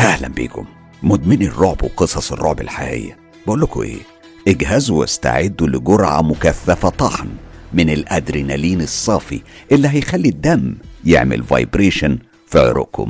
اهلا بيكم مدمني الرعب وقصص الرعب الحقيقيه بقول لكم ايه اجهزوا واستعدوا لجرعه مكثفه طحن من الادرينالين الصافي اللي هيخلي الدم يعمل فايبريشن في عروقكم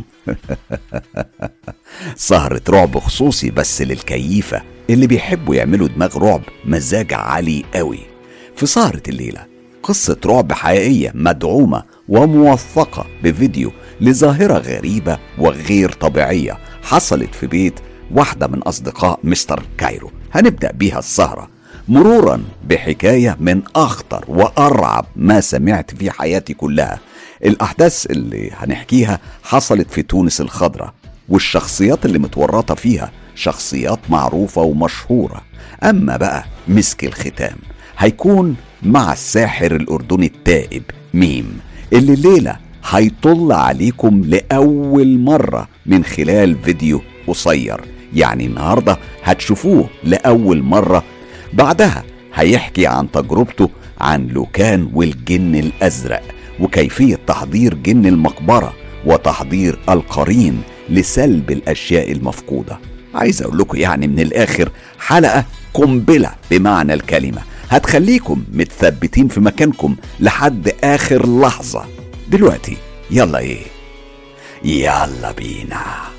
سهرة رعب خصوصي بس للكيفة اللي بيحبوا يعملوا دماغ رعب مزاج عالي قوي في سهرة الليلة قصة رعب حقيقية مدعومة وموثقة بفيديو لظاهرة غريبة وغير طبيعية حصلت في بيت واحدة من أصدقاء مستر كايرو هنبدأ بيها السهرة مرورا بحكاية من أخطر وأرعب ما سمعت في حياتي كلها الأحداث اللي هنحكيها حصلت في تونس الخضراء والشخصيات اللي متورطة فيها شخصيات معروفة ومشهورة أما بقى مسك الختام هيكون مع الساحر الأردني التائب ميم اللي الليلة هيطل عليكم لأول مرة من خلال فيديو قصير يعني النهاردة هتشوفوه لأول مرة بعدها هيحكي عن تجربته عن لوكان والجن الأزرق وكيفية تحضير جن المقبرة وتحضير القرين لسلب الأشياء المفقودة عايز أقول لكم يعني من الآخر حلقة قنبلة بمعنى الكلمة هتخليكم متثبتين في مكانكم لحد آخر لحظة دلوقتي يلا إيه يلا بينا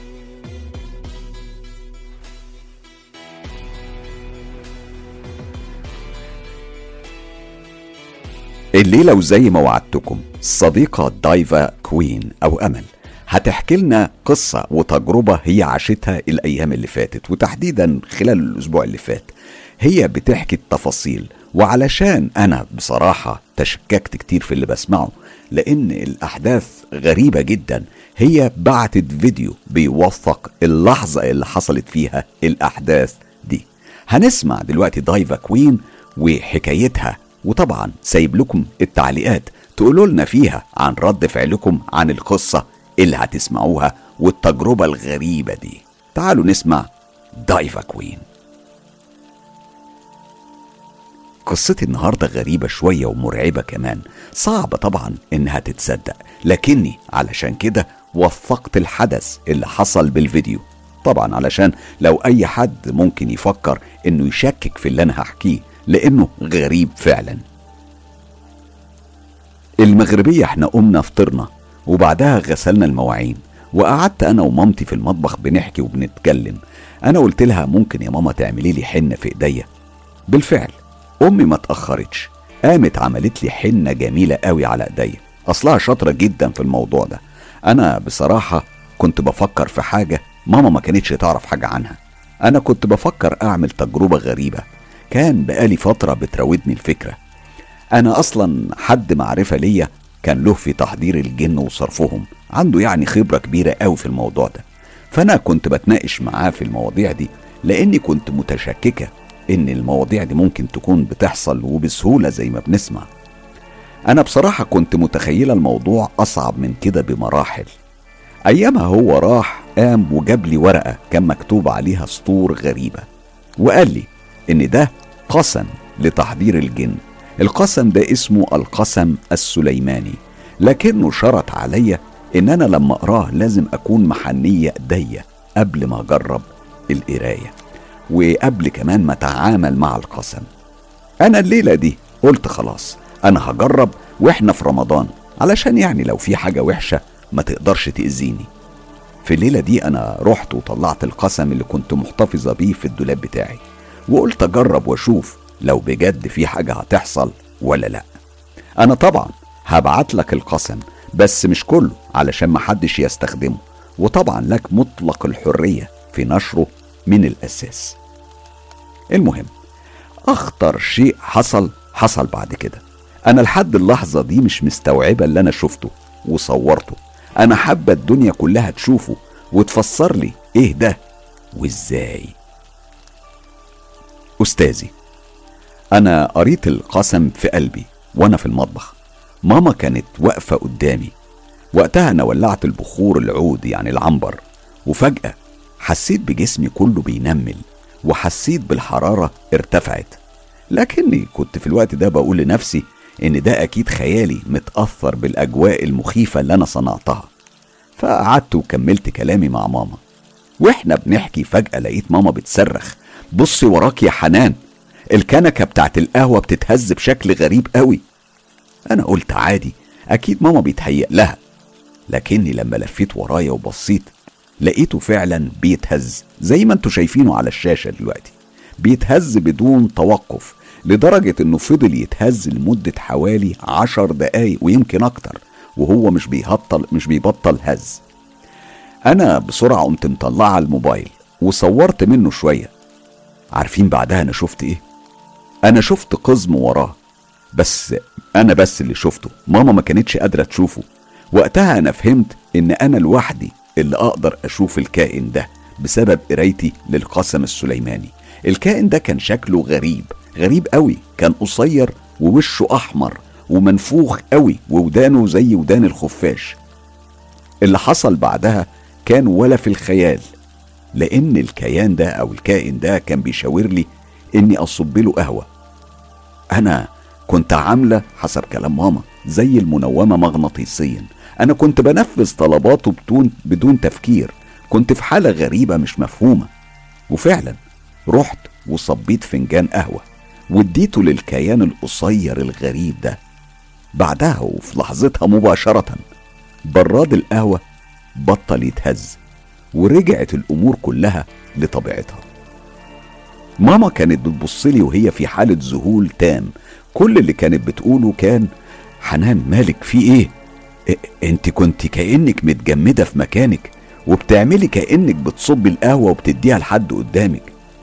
الليلة وزي ما وعدتكم الصديقة دايفا كوين أو أمل هتحكي لنا قصة وتجربة هي عاشتها الأيام اللي فاتت وتحديدا خلال الأسبوع اللي فات هي بتحكي التفاصيل وعلشان أنا بصراحة تشككت كتير في اللي بسمعه لأن الأحداث غريبة جدا هي بعتت فيديو بيوثق اللحظة اللي حصلت فيها الأحداث دي هنسمع دلوقتي دايفا كوين وحكايتها وطبعا سايب لكم التعليقات تقولوا لنا فيها عن رد فعلكم عن القصة اللي هتسمعوها والتجربة الغريبة دي تعالوا نسمع دايفا كوين قصتي النهاردة غريبة شوية ومرعبة كمان صعبة طبعا إنها تتصدق لكني علشان كده وثقت الحدث اللي حصل بالفيديو طبعا علشان لو أي حد ممكن يفكر إنه يشكك في اللي أنا هحكيه لأنه غريب فعلا المغربية احنا قمنا فطرنا وبعدها غسلنا المواعين وقعدت انا ومامتي في المطبخ بنحكي وبنتكلم انا قلت لها ممكن يا ماما تعملي لي حنه في ايديا بالفعل امي ما اتاخرتش قامت عملت لي حنه جميله قوي على ايديا اصلها شاطره جدا في الموضوع ده انا بصراحه كنت بفكر في حاجه ماما ما كانتش تعرف حاجه عنها انا كنت بفكر اعمل تجربه غريبه كان بقالي فتره بتراودني الفكره انا اصلا حد معرفه ليا كان له في تحضير الجن وصرفهم عنده يعني خبره كبيره قوي في الموضوع ده فانا كنت بتناقش معاه في المواضيع دي لاني كنت متشككه ان المواضيع دي ممكن تكون بتحصل وبسهوله زي ما بنسمع انا بصراحه كنت متخيله الموضوع اصعب من كده بمراحل ايامها هو راح قام وجاب لي ورقه كان مكتوب عليها سطور غريبه وقال لي ان ده قسم لتحضير الجن القسم ده اسمه القسم السليماني لكنه شرط عليا ان انا لما اقراه لازم اكون محنية ايديا قبل ما اجرب القراية وقبل كمان ما اتعامل مع القسم انا الليلة دي قلت خلاص انا هجرب واحنا في رمضان علشان يعني لو في حاجة وحشة ما تقدرش تأذيني في الليلة دي أنا رحت وطلعت القسم اللي كنت محتفظة بيه في الدولاب بتاعي وقلت أجرب وأشوف لو بجد في حاجة هتحصل ولا لأ أنا طبعا هبعت لك القسم بس مش كله علشان محدش يستخدمه وطبعا لك مطلق الحرية في نشره من الأساس المهم أخطر شيء حصل حصل بعد كده أنا لحد اللحظة دي مش مستوعبة اللي أنا شفته وصورته أنا حابة الدنيا كلها تشوفه وتفسر لي إيه ده وإزاي أستاذي أنا قريت القسم في قلبي وأنا في المطبخ ماما كانت واقفة قدامي وقتها أنا ولعت البخور العود يعني العنبر وفجأة حسيت بجسمي كله بينمل وحسيت بالحرارة ارتفعت لكني كنت في الوقت ده بقول لنفسي إن ده أكيد خيالي متأثر بالأجواء المخيفة اللي أنا صنعتها فقعدت وكملت كلامي مع ماما واحنا بنحكي فجأة لقيت ماما بتصرخ بصي وراك يا حنان الكنكة بتاعت القهوة بتتهز بشكل غريب قوي أنا قلت عادي أكيد ماما بيتهيأ لها لكني لما لفيت ورايا وبصيت لقيته فعلا بيتهز زي ما انتوا شايفينه على الشاشة دلوقتي بيتهز بدون توقف لدرجة انه فضل يتهز لمدة حوالي عشر دقايق ويمكن اكتر وهو مش بيهطل مش بيبطل هز انا بسرعة قمت مطلعة الموبايل وصورت منه شوية عارفين بعدها انا شفت ايه انا شفت قزم وراه بس انا بس اللي شفته ماما ما كانتش قادرة تشوفه وقتها انا فهمت ان انا لوحدي اللي اقدر اشوف الكائن ده بسبب قرايتي للقسم السليماني الكائن ده كان شكله غريب غريب قوي كان قصير ووشه احمر ومنفوخ قوي وودانه زي ودان الخفاش اللي حصل بعدها كان ولا في الخيال لان الكيان ده او الكائن ده كان بيشاور لي اني اصب له قهوه انا كنت عامله حسب كلام ماما زي المنومه مغناطيسيا انا كنت بنفذ طلباته بدون بدون تفكير كنت في حاله غريبه مش مفهومه وفعلا رحت وصبيت فنجان قهوه واديته للكيان القصير الغريب ده بعدها وفي لحظتها مباشره براد القهوه بطل يتهز ورجعت الامور كلها لطبيعتها ماما كانت بتبصلي وهي في حاله ذهول تام كل اللي كانت بتقوله كان حنان مالك في ايه انت كنت كانك متجمده في مكانك وبتعملي كانك بتصبي القهوه وبتديها لحد قدامك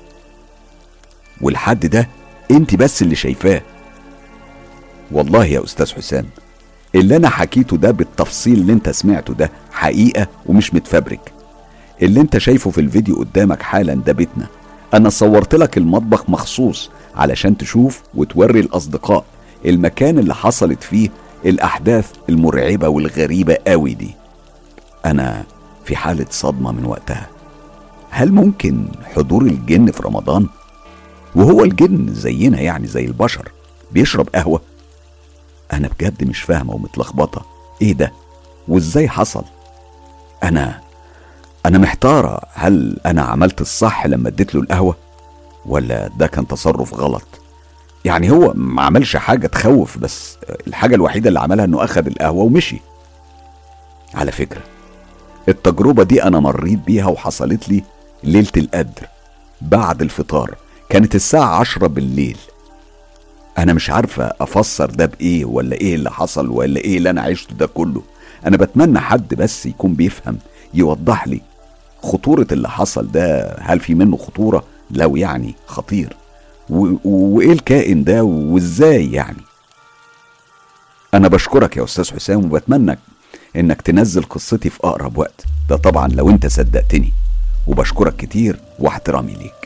والحد ده انت بس اللي شايفاه والله يا استاذ حسام اللي انا حكيته ده بالتفصيل اللي انت سمعته ده حقيقه ومش متفبرك اللي انت شايفه في الفيديو قدامك حالا ده بيتنا انا صورت لك المطبخ مخصوص علشان تشوف وتوري الاصدقاء المكان اللي حصلت فيه الاحداث المرعبه والغريبه قوي دي انا في حاله صدمه من وقتها هل ممكن حضور الجن في رمضان وهو الجن زينا يعني زي البشر بيشرب قهوه انا بجد مش فاهمه ومتلخبطه ايه ده وازاي حصل انا انا محتاره هل انا عملت الصح لما اديت له القهوه ولا ده كان تصرف غلط يعني هو ما عملش حاجه تخوف بس الحاجه الوحيده اللي عملها انه اخذ القهوه ومشي على فكره التجربه دي انا مريت بيها وحصلت لي ليله القدر بعد الفطار كانت الساعه عشرة بالليل انا مش عارفه افسر ده بايه ولا ايه اللي حصل ولا ايه اللي انا عشته ده كله انا بتمنى حد بس يكون بيفهم يوضح لي خطورة اللي حصل ده هل في منه خطورة لو يعني خطير وايه الكائن ده وازاي يعني انا بشكرك يا استاذ حسام وبتمنى انك تنزل قصتي في اقرب وقت ده طبعا لو انت صدقتني وبشكرك كتير واحترامي ليك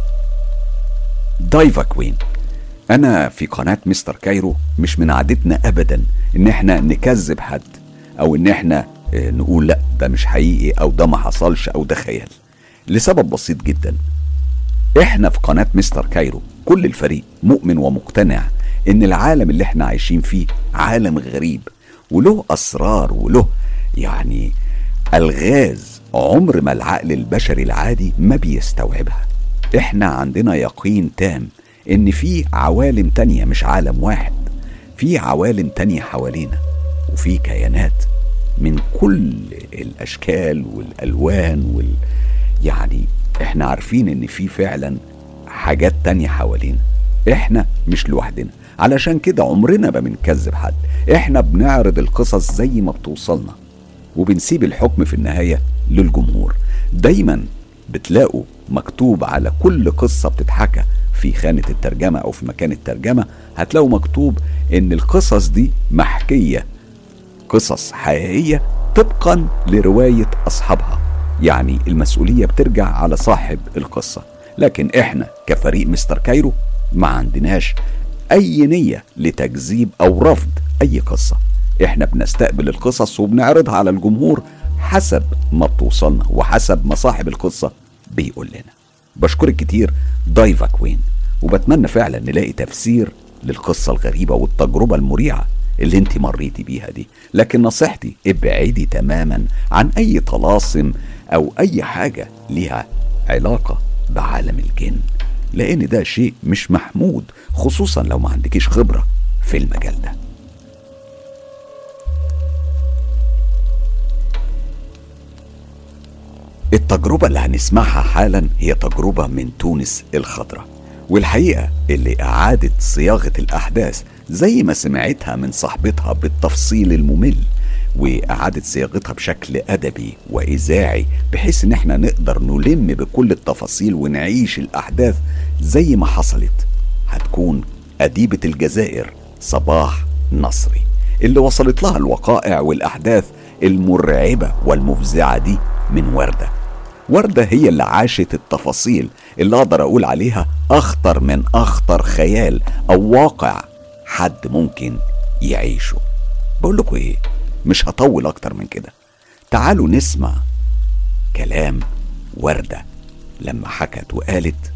دايفا كوين انا في قناة مستر كايرو مش من عادتنا ابدا ان احنا نكذب حد او ان احنا نقول لا ده مش حقيقي او ده ما حصلش او ده خيال لسبب بسيط جدا احنا في قناة مستر كايرو كل الفريق مؤمن ومقتنع ان العالم اللي احنا عايشين فيه عالم غريب وله اسرار وله يعني الغاز عمر ما العقل البشري العادي ما بيستوعبها احنا عندنا يقين تام ان في عوالم تانية مش عالم واحد في عوالم تانية حوالينا وفي كيانات من كل الاشكال والالوان وال يعني احنا عارفين ان في فعلا حاجات تانية حوالينا احنا مش لوحدنا علشان كده عمرنا ما بنكذب حد احنا بنعرض القصص زي ما بتوصلنا وبنسيب الحكم في النهاية للجمهور دايما بتلاقوا مكتوب على كل قصة بتتحكى في خانة الترجمة أو في مكان الترجمة هتلاقوا مكتوب إن القصص دي محكية قصص حقيقية طبقا لرواية أصحابها يعني المسؤولية بترجع على صاحب القصة لكن إحنا كفريق مستر كايرو ما عندناش أي نية لتكذيب أو رفض أي قصة إحنا بنستقبل القصص وبنعرضها على الجمهور حسب ما بتوصلنا وحسب ما صاحب القصة بيقول لنا بشكرك كتير دايفا كوين وبتمنى فعلا نلاقي تفسير للقصة الغريبة والتجربة المريعة اللي انت مريتي بيها دي لكن نصيحتي ابعدي تماما عن اي طلاسم أو أي حاجة ليها علاقة بعالم الجن لأن ده شيء مش محمود خصوصا لو ما عندكيش خبرة في المجال ده التجربة اللي هنسمعها حالا هي تجربة من تونس الخضراء والحقيقة اللي أعادت صياغة الأحداث زي ما سمعتها من صاحبتها بالتفصيل الممل وأعادت صياغتها بشكل أدبي وإذاعي بحيث إن احنا نقدر نلم بكل التفاصيل ونعيش الأحداث زي ما حصلت هتكون أديبة الجزائر صباح نصري اللي وصلت لها الوقائع والأحداث المرعبة والمفزعة دي من وردة وردة هي اللي عاشت التفاصيل اللي أقدر أقول عليها أخطر من أخطر خيال أو واقع حد ممكن يعيشه بقول لكم إيه مش هطول أكتر من كده تعالوا نسمع كلام وردة لما حكت وقالت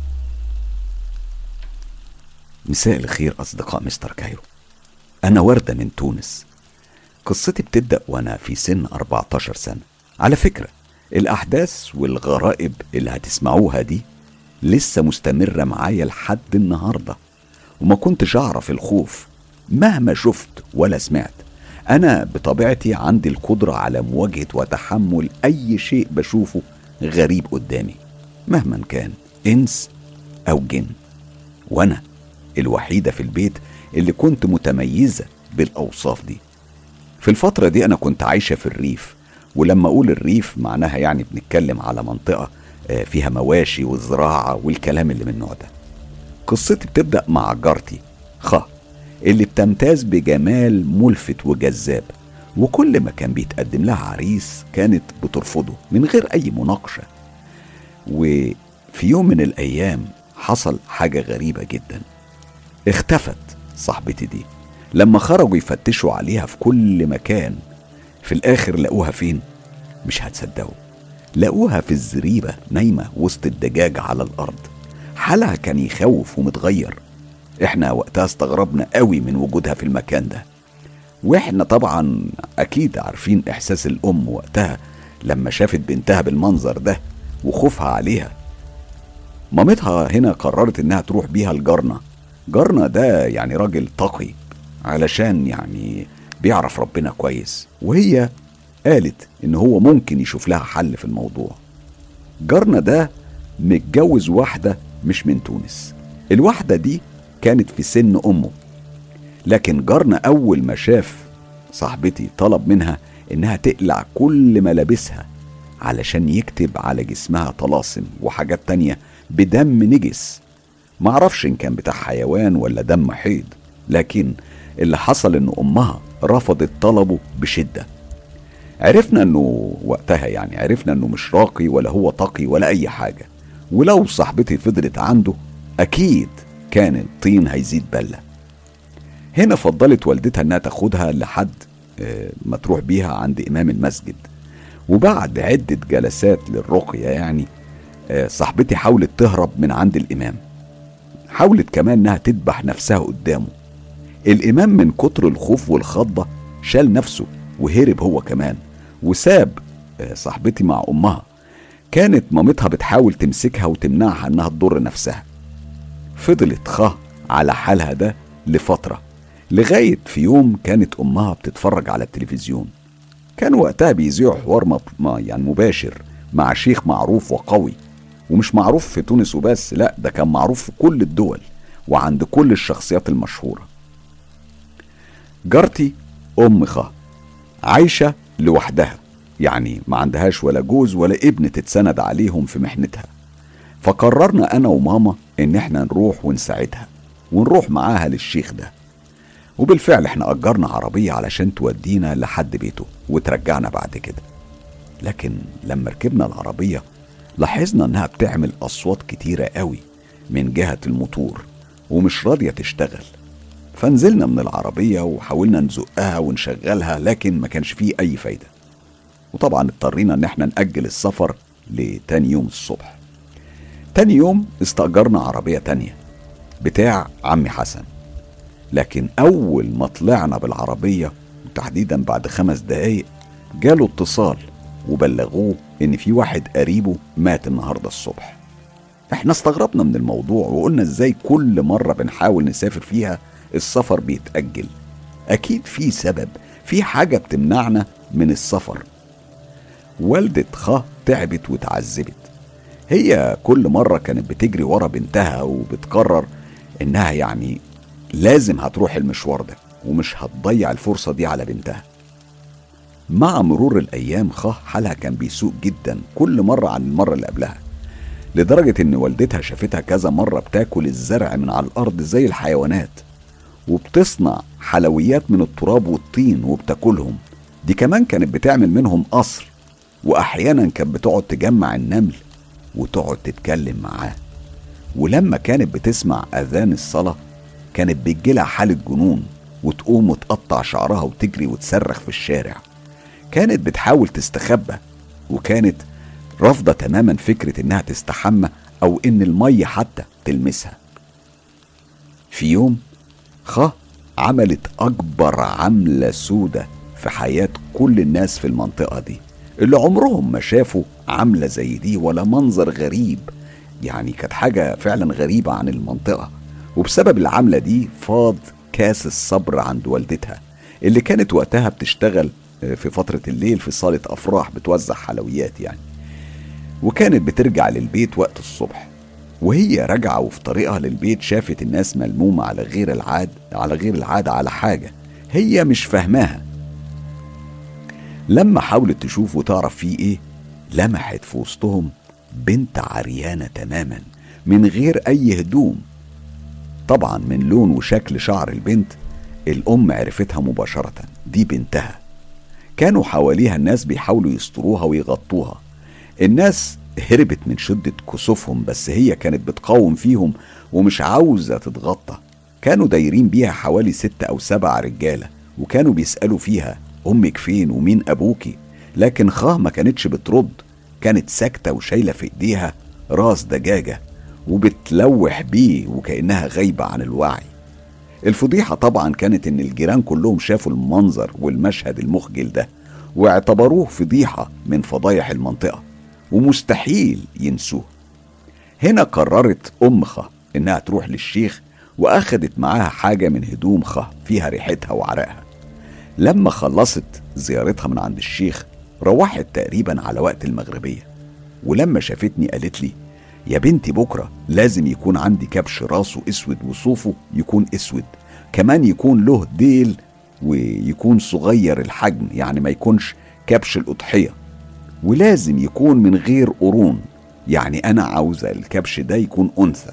مساء الخير أصدقاء مستر كايرو أنا وردة من تونس قصتي بتبدأ وأنا في سن 14 سنة على فكرة الأحداث والغرائب اللي هتسمعوها دي لسه مستمرة معايا لحد النهاردة وما كنتش أعرف الخوف مهما شفت ولا سمعت أنا بطبيعتي عندي القدرة على مواجهة وتحمل أي شيء بشوفه غريب قدامي مهما كان إنس أو جن وأنا الوحيدة في البيت اللي كنت متميزة بالأوصاف دي في الفترة دي أنا كنت عايشة في الريف ولما أقول الريف معناها يعني بنتكلم على منطقة آه، فيها مواشي وزراعة والكلام اللي من النوع ده قصتي بتبدأ مع جارتي خ اللي بتمتاز بجمال ملفت وجذاب وكل ما كان بيتقدم لها عريس كانت بترفضه من غير أي مناقشة وفي يوم من الأيام حصل حاجة غريبة جدا اختفت صاحبتي دي لما خرجوا يفتشوا عليها في كل مكان في الآخر لقوها فين؟ مش هتصدقوا لقوها في الزريبة نايمة وسط الدجاج على الأرض حالها كان يخوف ومتغير احنا وقتها استغربنا قوي من وجودها في المكان ده واحنا طبعا اكيد عارفين احساس الام وقتها لما شافت بنتها بالمنظر ده وخوفها عليها مامتها هنا قررت انها تروح بيها لجارنا جارنا ده يعني راجل تقي علشان يعني بيعرف ربنا كويس وهي قالت ان هو ممكن يشوف لها حل في الموضوع جارنا ده متجوز واحدة مش من تونس الواحدة دي كانت في سن أمه لكن جارنا أول ما شاف صاحبتي طلب منها إنها تقلع كل ملابسها علشان يكتب على جسمها طلاسم وحاجات تانية بدم نجس معرفش إن كان بتاع حيوان ولا دم حيض لكن اللي حصل إن أمها رفضت طلبه بشدة عرفنا إنه وقتها يعني عرفنا إنه مش راقي ولا هو تقي ولا أي حاجة ولو صاحبتي فضلت عنده أكيد كان الطين هيزيد بلة هنا فضلت والدتها انها تاخدها لحد آه، ما تروح بيها عند امام المسجد وبعد عدة جلسات للرقية يعني آه، صاحبتي حاولت تهرب من عند الامام حاولت كمان انها تذبح نفسها قدامه الامام من كتر الخوف والخضة شال نفسه وهرب هو كمان وساب آه، صاحبتي مع امها كانت مامتها بتحاول تمسكها وتمنعها انها تضر نفسها فضلت خ على حالها ده لفترة لغاية في يوم كانت أمها بتتفرج على التلفزيون كان وقتها بيذيعوا حوار مب... ما يعني مباشر مع شيخ معروف وقوي ومش معروف في تونس وبس لا ده كان معروف في كل الدول وعند كل الشخصيات المشهورة جارتي أم خا عايشة لوحدها يعني ما عندهاش ولا جوز ولا ابن تتسند عليهم في محنتها فقررنا أنا وماما إن إحنا نروح ونساعدها ونروح معاها للشيخ ده وبالفعل إحنا أجرنا عربية علشان تودينا لحد بيته وترجعنا بعد كده لكن لما ركبنا العربية لاحظنا إنها بتعمل أصوات كتيرة قوي من جهة الموتور ومش راضية تشتغل فنزلنا من العربية وحاولنا نزقها ونشغلها لكن ما كانش فيه أي فايدة وطبعا اضطرينا إن احنا نأجل السفر لتاني يوم الصبح تاني يوم استأجرنا عربية تانية بتاع عمي حسن لكن أول ما طلعنا بالعربية تحديدا بعد خمس دقايق جاله اتصال وبلغوه إن في واحد قريبه مات النهاردة الصبح احنا استغربنا من الموضوع وقلنا ازاي كل مرة بنحاول نسافر فيها السفر بيتأجل أكيد في سبب في حاجة بتمنعنا من السفر والدة خا تعبت وتعذبت هي كل مرة كانت بتجري ورا بنتها وبتقرر إنها يعني لازم هتروح المشوار ده ومش هتضيع الفرصة دي على بنتها مع مرور الأيام خا حالها كان بيسوء جدا كل مرة عن المرة اللي قبلها لدرجة إن والدتها شافتها كذا مرة بتاكل الزرع من على الأرض زي الحيوانات وبتصنع حلويات من التراب والطين وبتاكلهم دي كمان كانت بتعمل منهم قصر وأحيانا كانت بتقعد تجمع النمل وتقعد تتكلم معاه ولما كانت بتسمع أذان الصلاة كانت بتجيلها حالة جنون وتقوم وتقطع شعرها وتجري وتصرخ في الشارع كانت بتحاول تستخبى وكانت رافضة تماما فكرة إنها تستحمى أو إن المية حتى تلمسها في يوم خ عملت أكبر عملة سودة في حياة كل الناس في المنطقة دي اللي عمرهم ما شافوا عملة زي دي ولا منظر غريب يعني كانت حاجة فعلا غريبة عن المنطقة وبسبب العملة دي فاض كاس الصبر عند والدتها اللي كانت وقتها بتشتغل في فترة الليل في صالة أفراح بتوزع حلويات يعني وكانت بترجع للبيت وقت الصبح وهي راجعة وفي طريقها للبيت شافت الناس ملمومة على غير العاد على غير العادة على حاجة هي مش فاهماها لما حاولت تشوف وتعرف فيه ايه لمحت في وسطهم بنت عريانة تماما من غير أي هدوم طبعا من لون وشكل شعر البنت الأم عرفتها مباشرة دي بنتها كانوا حواليها الناس بيحاولوا يستروها ويغطوها الناس هربت من شدة كسوفهم بس هي كانت بتقاوم فيهم ومش عاوزة تتغطى كانوا دايرين بيها حوالي ستة أو سبع رجالة وكانوا بيسألوا فيها أمك فين ومين أبوكي لكن خاه ما كانتش بترد كانت ساكتة وشايلة في إيديها راس دجاجة وبتلوح بيه وكأنها غايبة عن الوعي الفضيحة طبعا كانت إن الجيران كلهم شافوا المنظر والمشهد المخجل ده واعتبروه فضيحة من فضايح المنطقة ومستحيل ينسوه هنا قررت أم خا إنها تروح للشيخ وأخدت معاها حاجة من هدوم خا فيها ريحتها وعرقها لما خلصت زيارتها من عند الشيخ روحت تقريبا على وقت المغربية ولما شافتني قالت لي يا بنتي بكرة لازم يكون عندي كبش راسه اسود وصوفه يكون اسود كمان يكون له ديل ويكون صغير الحجم يعني ما يكونش كبش الأضحية ولازم يكون من غير قرون يعني أنا عاوزة الكبش ده يكون أنثى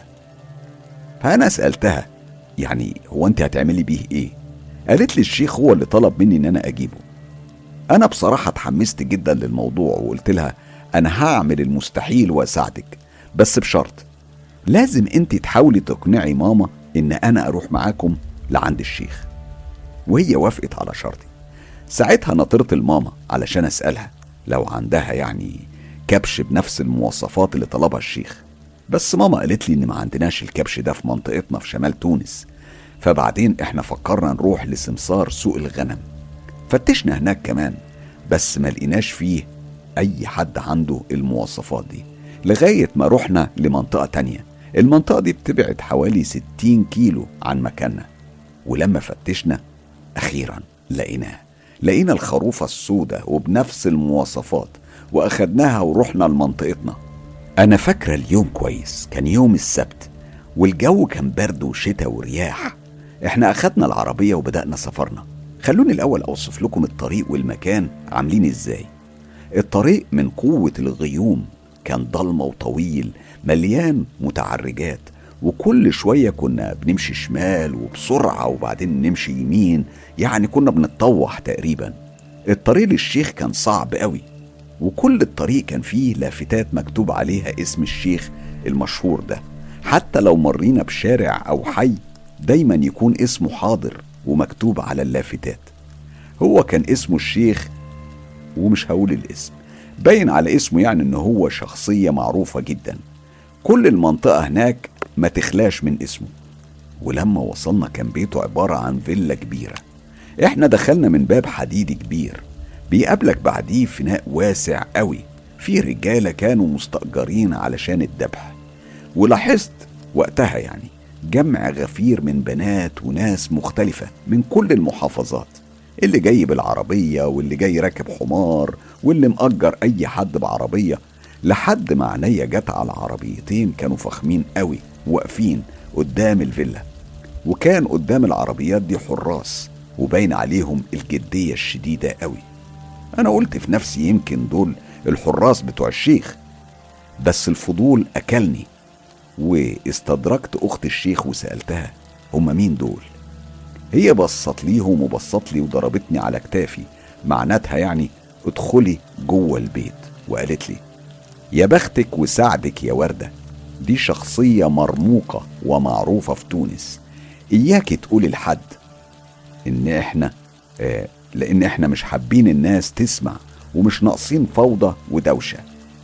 فأنا سألتها يعني هو أنت هتعملي بيه إيه؟ قالت لي الشيخ هو اللي طلب مني إن أنا أجيبه أنا بصراحة اتحمست جدا للموضوع وقلت لها أنا هعمل المستحيل وأساعدك بس بشرط لازم أنت تحاولي تقنعي ماما إن أنا أروح معاكم لعند الشيخ وهي وافقت على شرطي ساعتها نطرت الماما علشان أسألها لو عندها يعني كبش بنفس المواصفات اللي طلبها الشيخ بس ماما قالت لي ان ما عندناش الكبش ده في منطقتنا في شمال تونس فبعدين احنا فكرنا نروح لسمسار سوق الغنم فتشنا هناك كمان بس ما لقيناش فيه اي حد عنده المواصفات دي لغاية ما رحنا لمنطقة تانية المنطقة دي بتبعد حوالي 60 كيلو عن مكاننا ولما فتشنا أخيرا لقيناه لقينا الخروفة السوداء وبنفس المواصفات وأخدناها ورحنا لمنطقتنا أنا فاكرة اليوم كويس كان يوم السبت والجو كان برد وشتاء ورياح احنا أخدنا العربية وبدأنا سفرنا خلوني الأول أوصف لكم الطريق والمكان عاملين إزاي الطريق من قوة الغيوم كان ضلمة وطويل مليان متعرجات وكل شوية كنا بنمشي شمال وبسرعة وبعدين نمشي يمين يعني كنا بنتطوح تقريبا الطريق للشيخ كان صعب قوي وكل الطريق كان فيه لافتات مكتوب عليها اسم الشيخ المشهور ده حتى لو مرينا بشارع أو حي دايما يكون اسمه حاضر ومكتوب على اللافتات هو كان اسمه الشيخ ومش هقول الاسم باين على اسمه يعني ان هو شخصية معروفة جدا كل المنطقة هناك ما تخلاش من اسمه ولما وصلنا كان بيته عبارة عن فيلا كبيرة احنا دخلنا من باب حديدي كبير بيقابلك بعديه فناء واسع قوي في رجالة كانوا مستأجرين علشان الذبح ولاحظت وقتها يعني جمع غفير من بنات وناس مختلفة من كل المحافظات اللي جاي بالعربية واللي جاي راكب حمار واللي مأجر أي حد بعربية لحد ما عينيا جت على عربيتين كانوا فخمين قوي واقفين قدام الفيلا وكان قدام العربيات دي حراس وباين عليهم الجدية الشديدة قوي أنا قلت في نفسي يمكن دول الحراس بتوع الشيخ بس الفضول أكلني واستدركت أخت الشيخ وسألتها هما مين دول هي بصت ليهم وبصت لي وضربتني على كتافي معناتها يعني ادخلي جوه البيت وقالت لي يا بختك وسعدك يا وردة دي شخصية مرموقة ومعروفة في تونس إياك تقولي لحد إن إحنا آه لأن إحنا مش حابين الناس تسمع ومش ناقصين فوضى ودوشة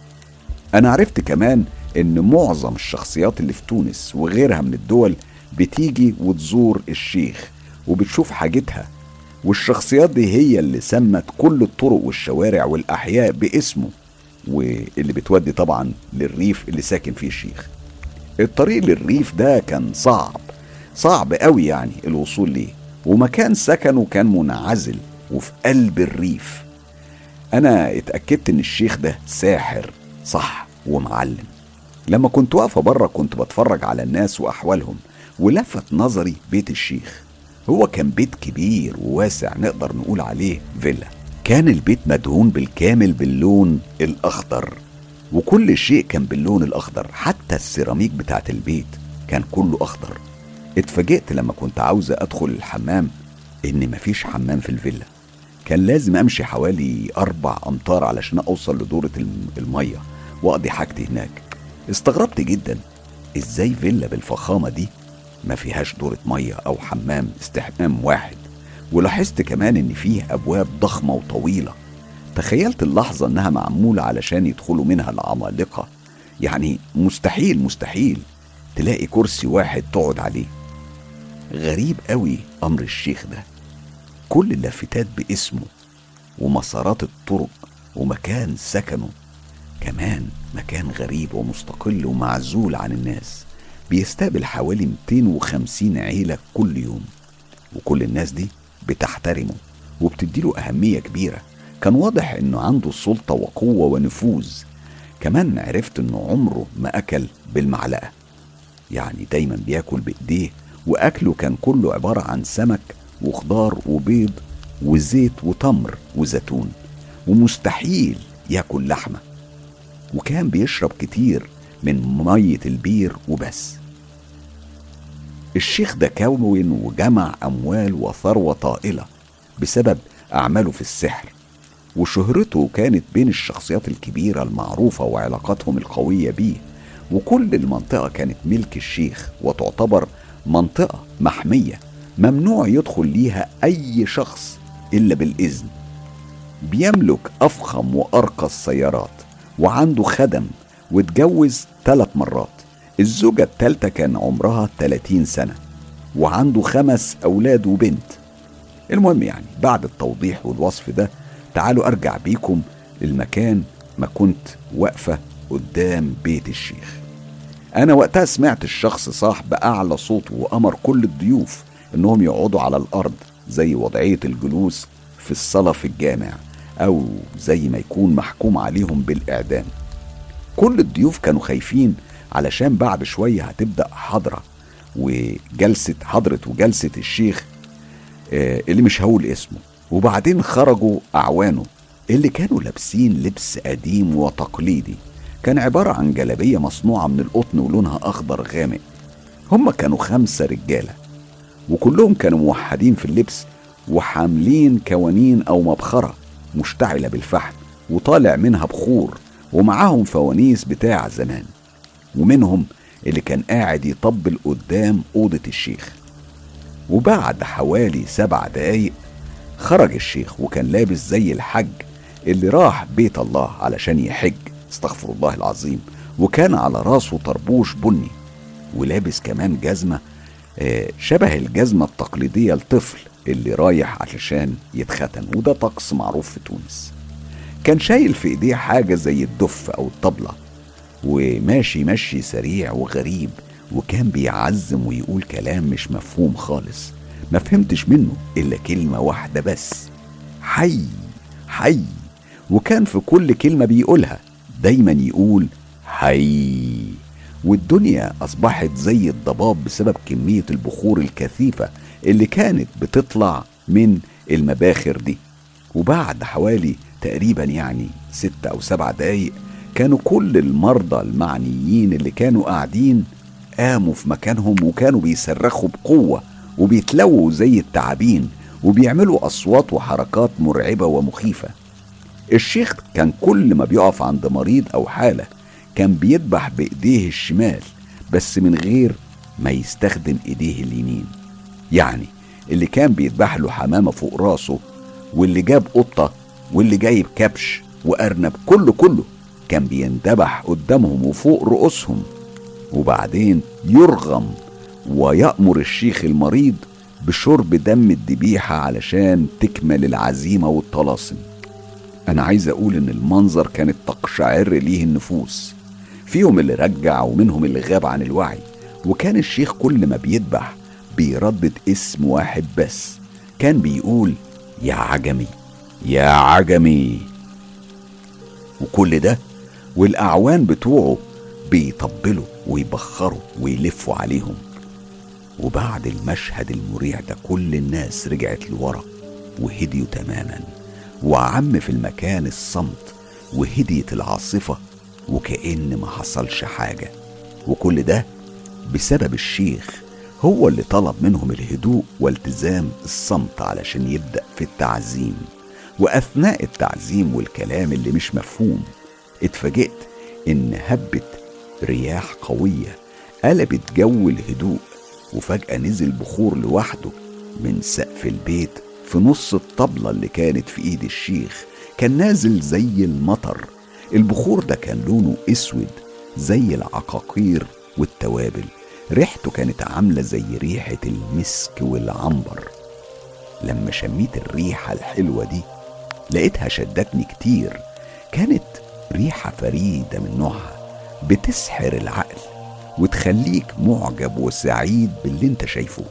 أنا عرفت كمان إن معظم الشخصيات اللي في تونس وغيرها من الدول بتيجي وتزور الشيخ وبتشوف حاجتها والشخصيات دي هي اللي سمت كل الطرق والشوارع والأحياء باسمه واللي بتودي طبعا للريف اللي ساكن فيه الشيخ الطريق للريف ده كان صعب صعب قوي يعني الوصول ليه ومكان سكنه كان منعزل وفي قلب الريف انا اتاكدت ان الشيخ ده ساحر صح ومعلم لما كنت واقفه بره كنت بتفرج على الناس واحوالهم ولفت نظري بيت الشيخ هو كان بيت كبير وواسع نقدر نقول عليه فيلا كان البيت مدهون بالكامل باللون الاخضر وكل شيء كان باللون الاخضر حتى السيراميك بتاعت البيت كان كله اخضر اتفاجئت لما كنت عاوزة ادخل الحمام ان مفيش حمام في الفيلا كان لازم امشي حوالي اربع امتار علشان اوصل لدورة المية واقضي حاجتي هناك استغربت جدا ازاي فيلا بالفخامة دي ما فيهاش دورة مية او حمام استحمام واحد ولاحظت كمان ان فيه ابواب ضخمة وطويلة تخيلت اللحظة انها معمولة علشان يدخلوا منها العمالقة يعني مستحيل مستحيل تلاقي كرسي واحد تقعد عليه غريب قوي امر الشيخ ده كل اللافتات باسمه ومسارات الطرق ومكان سكنه كمان مكان غريب ومستقل ومعزول عن الناس بيستقبل حوالي 250 عيلة كل يوم وكل الناس دي بتحترمه وبتديله أهمية كبيرة كان واضح إنه عنده سلطة وقوة ونفوذ كمان عرفت إنه عمره ما أكل بالمعلقة يعني دايما بياكل بإيديه وأكله كان كله عبارة عن سمك وخضار وبيض وزيت وتمر وزيتون ومستحيل ياكل لحمة وكان بيشرب كتير من مية البير وبس الشيخ ده كون وجمع أموال وثروة طائلة بسبب أعماله في السحر وشهرته كانت بين الشخصيات الكبيرة المعروفة وعلاقاتهم القوية بيه وكل المنطقة كانت ملك الشيخ وتعتبر منطقة محمية ممنوع يدخل ليها أي شخص إلا بالإذن بيملك أفخم وأرقى السيارات وعنده خدم واتجوز ثلاث مرات الزوجة الثالثة كان عمرها 30 سنة وعنده خمس أولاد وبنت المهم يعني بعد التوضيح والوصف ده تعالوا أرجع بيكم للمكان ما كنت واقفة قدام بيت الشيخ أنا وقتها سمعت الشخص صاح بأعلى صوته وأمر كل الضيوف إنهم يقعدوا على الأرض زي وضعية الجلوس في الصلاة في الجامع أو زي ما يكون محكوم عليهم بالإعدام كل الضيوف كانوا خايفين علشان بعد شوية هتبدأ حضرة وجلسة حضرة وجلسة الشيخ آه، اللي مش هقول اسمه وبعدين خرجوا أعوانه اللي كانوا لابسين لبس قديم وتقليدي كان عبارة عن جلابية مصنوعة من القطن ولونها أخضر غامق هم كانوا خمسة رجالة وكلهم كانوا موحدين في اللبس وحاملين كوانين أو مبخرة مشتعلة بالفحم وطالع منها بخور ومعاهم فوانيس بتاع زمان ومنهم اللي كان قاعد يطبل قدام أوضة الشيخ وبعد حوالي سبع دقايق خرج الشيخ وكان لابس زي الحج اللي راح بيت الله علشان يحج استغفر الله العظيم وكان على راسه طربوش بني ولابس كمان جزمة آه، شبه الجزمة التقليدية لطفل اللي رايح علشان يتختن وده طقس معروف في تونس كان شايل في ايديه حاجة زي الدف او الطبلة وماشي مشي سريع وغريب وكان بيعزم ويقول كلام مش مفهوم خالص ما فهمتش منه إلا كلمة واحدة بس حي حي وكان في كل كلمة بيقولها دايما يقول حي والدنيا أصبحت زي الضباب بسبب كمية البخور الكثيفة اللي كانت بتطلع من المباخر دي وبعد حوالي تقريبا يعني ستة أو سبع دقايق كانوا كل المرضى المعنيين اللي كانوا قاعدين قاموا في مكانهم وكانوا بيصرخوا بقوة وبيتلووا زي التعابين وبيعملوا أصوات وحركات مرعبة ومخيفة الشيخ كان كل ما بيقف عند مريض أو حالة كان بيذبح بإيديه الشمال بس من غير ما يستخدم إيديه اليمين يعني اللي كان بيذبح له حمامة فوق راسه واللي جاب قطة واللي جايب كبش وأرنب كله كله كان بيندبح قدامهم وفوق رؤوسهم وبعدين يرغم ويأمر الشيخ المريض بشرب دم الذبيحة علشان تكمل العزيمة والطلاسم أنا عايز أقول إن المنظر كانت تقشعر ليه النفوس فيهم اللي رجع ومنهم اللي غاب عن الوعي وكان الشيخ كل ما بيذبح بيردد اسم واحد بس كان بيقول يا عجمي يا عجمي وكل ده والأعوان بتوعه بيطبلوا ويبخروا ويلفوا عليهم وبعد المشهد المريع ده كل الناس رجعت لورا وهديوا تماما وعم في المكان الصمت وهديت العاصفة وكأن ما حصلش حاجة وكل ده بسبب الشيخ هو اللي طلب منهم الهدوء والتزام الصمت علشان يبدأ في التعزيم وأثناء التعزيم والكلام اللي مش مفهوم اتفاجئت إن هبت رياح قوية قلبت جو الهدوء وفجأة نزل بخور لوحده من سقف البيت في نص الطبلة اللي كانت في ايد الشيخ كان نازل زي المطر البخور ده كان لونه اسود زي العقاقير والتوابل ريحته كانت عاملة زي ريحة المسك والعنبر لما شميت الريحة الحلوة دي لقيتها شدتني كتير كانت ريحة فريدة من نوعها بتسحر العقل وتخليك معجب وسعيد باللي انت شايفه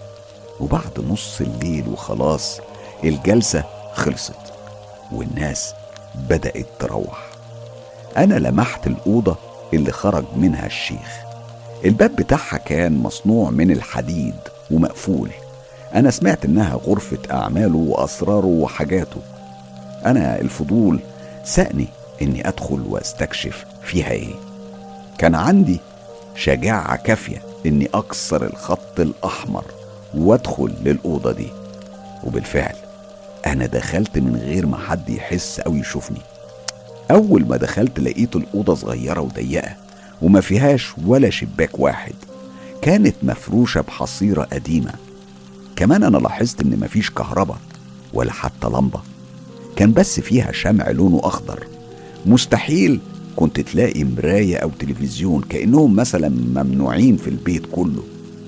وبعد نص الليل وخلاص الجلسة خلصت والناس بدأت تروح أنا لمحت الأوضة اللي خرج منها الشيخ الباب بتاعها كان مصنوع من الحديد ومقفول أنا سمعت إنها غرفة أعماله وأسراره وحاجاته أنا الفضول سأني إني أدخل وأستكشف فيها إيه كان عندي شجاعة كافية إني أكسر الخط الأحمر وأدخل للأوضة دي وبالفعل أنا دخلت من غير ما حد يحس أو يشوفني أول ما دخلت لقيت الأوضة صغيرة وضيقة وما فيهاش ولا شباك واحد كانت مفروشة بحصيرة قديمة كمان أنا لاحظت إن مفيش كهرباء ولا حتى لمبة كان بس فيها شمع لونه أخضر مستحيل كنت تلاقي مراية أو تلفزيون كأنهم مثلا ممنوعين في البيت كله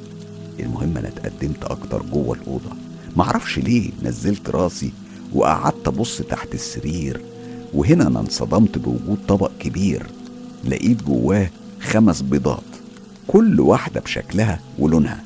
المهم أنا اتقدمت أكتر جوه الأوضة معرفش ليه نزلت راسي وقعدت أبص تحت السرير وهنا أنا انصدمت بوجود طبق كبير لقيت جواه خمس بيضات كل واحدة بشكلها ولونها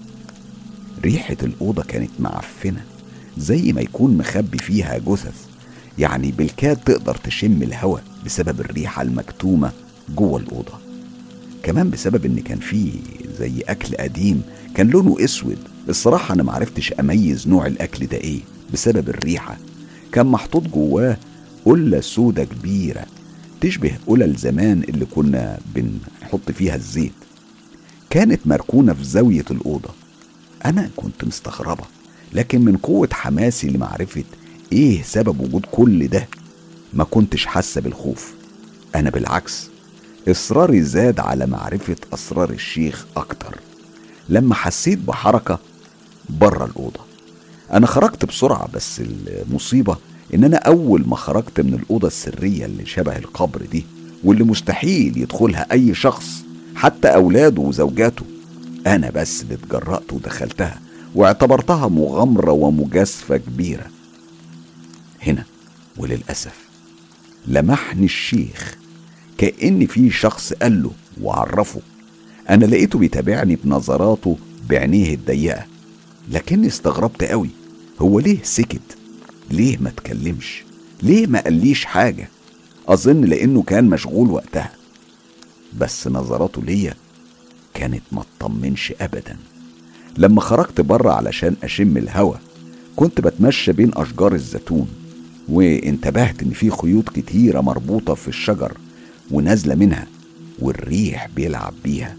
ريحة الأوضة كانت معفنة زي ما يكون مخبي فيها جثث يعني بالكاد تقدر تشم الهواء بسبب الريحة المكتومة جوه الأوضة كمان بسبب إن كان فيه زي أكل قديم كان لونه أسود الصراحة أنا معرفتش أميز نوع الأكل ده إيه بسبب الريحة كان محطوط جواه قلة سودة كبيرة تشبه قلل زمان اللي كنا بنحط فيها الزيت كانت مركونة في زاوية الأوضة أنا كنت مستغربة لكن من قوة حماسي لمعرفة إيه سبب وجود كل ده ما كنتش حاسة بالخوف أنا بالعكس إصراري زاد على معرفة أسرار الشيخ أكتر لما حسيت بحركة بره الأوضة أنا خرجت بسرعة بس المصيبة إن أنا أول ما خرجت من الأوضة السرية اللي شبه القبر دي واللي مستحيل يدخلها أي شخص حتى أولاده وزوجاته أنا بس اللي اتجرأت ودخلتها واعتبرتها مغامرة ومجازفة كبيرة هنا وللأسف لمحني الشيخ كأن في شخص قال له وعرفه أنا لقيته بيتابعني بنظراته بعينيه الضيقة لكني استغربت قوي هو ليه سكت ليه ما تكلمش ليه ما قاليش حاجة أظن لأنه كان مشغول وقتها بس نظراته ليا كانت ما تطمنش أبدا لما خرجت بره علشان أشم الهوا كنت بتمشى بين أشجار الزيتون وانتبهت إن في خيوط كتيرة مربوطة في الشجر ونازلة منها والريح بيلعب بيها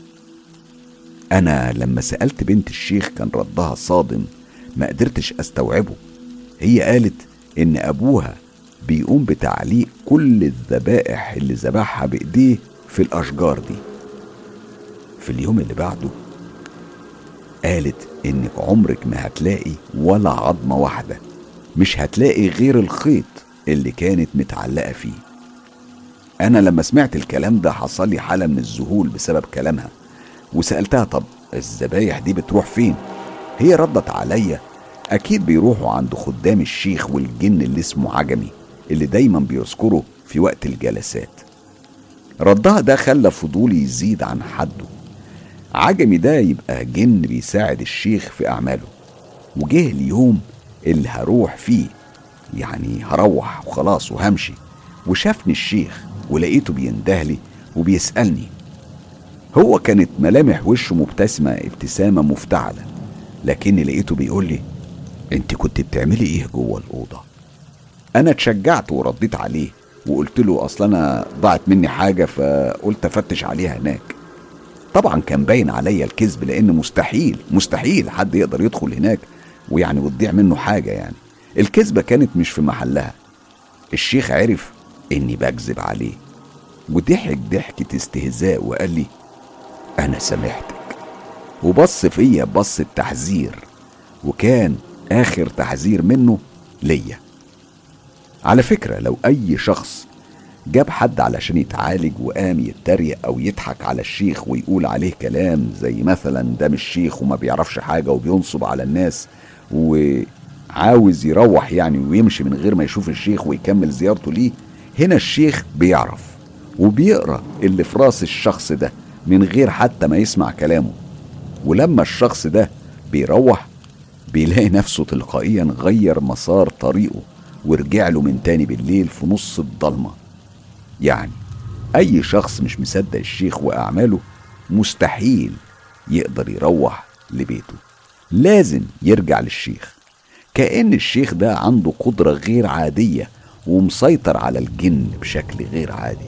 أنا لما سألت بنت الشيخ كان ردها صادم ما قدرتش أستوعبه هي قالت إن أبوها بيقوم بتعليق كل الذبائح اللي ذبحها بإيديه في الأشجار دي في اليوم اللي بعده قالت إنك عمرك ما هتلاقي ولا عظمة واحدة مش هتلاقي غير الخيط اللي كانت متعلقة فيه أنا لما سمعت الكلام ده حصل لي حالة من الذهول بسبب كلامها وسألتها طب الذبايح دي بتروح فين؟ هي ردت عليا أكيد بيروحوا عند خدام الشيخ والجن اللي اسمه عجمي اللي دايما بيذكره في وقت الجلسات ردها ده خلى فضولي يزيد عن حده عجمي ده يبقى جن بيساعد الشيخ في أعماله وجه اليوم اللي هروح فيه يعني هروح وخلاص وهمشي وشافني الشيخ ولقيته بيندهلي وبيسألني هو كانت ملامح وشه مبتسمة ابتسامة مفتعلة لكني لقيته بيقول لي انت كنت بتعملي ايه جوه الأوضة انا اتشجعت ورديت عليه وقلت له اصل انا ضاعت مني حاجة فقلت افتش عليها هناك طبعا كان باين عليا الكذب لان مستحيل مستحيل حد يقدر يدخل هناك ويعني وتضيع منه حاجة يعني الكذبة كانت مش في محلها الشيخ عرف اني بكذب عليه وضحك ضحكة استهزاء وقال لي انا سامحتك وبص فيا بص التحذير وكان اخر تحذير منه ليا على فكرة لو اي شخص جاب حد علشان يتعالج وقام يتريق او يضحك على الشيخ ويقول عليه كلام زي مثلا ده مش شيخ وما بيعرفش حاجة وبينصب على الناس وعاوز يروح يعني ويمشي من غير ما يشوف الشيخ ويكمل زيارته ليه هنا الشيخ بيعرف وبيقرا اللي في راس الشخص ده من غير حتى ما يسمع كلامه ولما الشخص ده بيروح بيلاقي نفسه تلقائيا غير مسار طريقه ورجع له من تاني بالليل في نص الضلمة يعني أي شخص مش مصدق الشيخ وأعماله مستحيل يقدر يروح لبيته لازم يرجع للشيخ كأن الشيخ ده عنده قدرة غير عادية ومسيطر على الجن بشكل غير عادي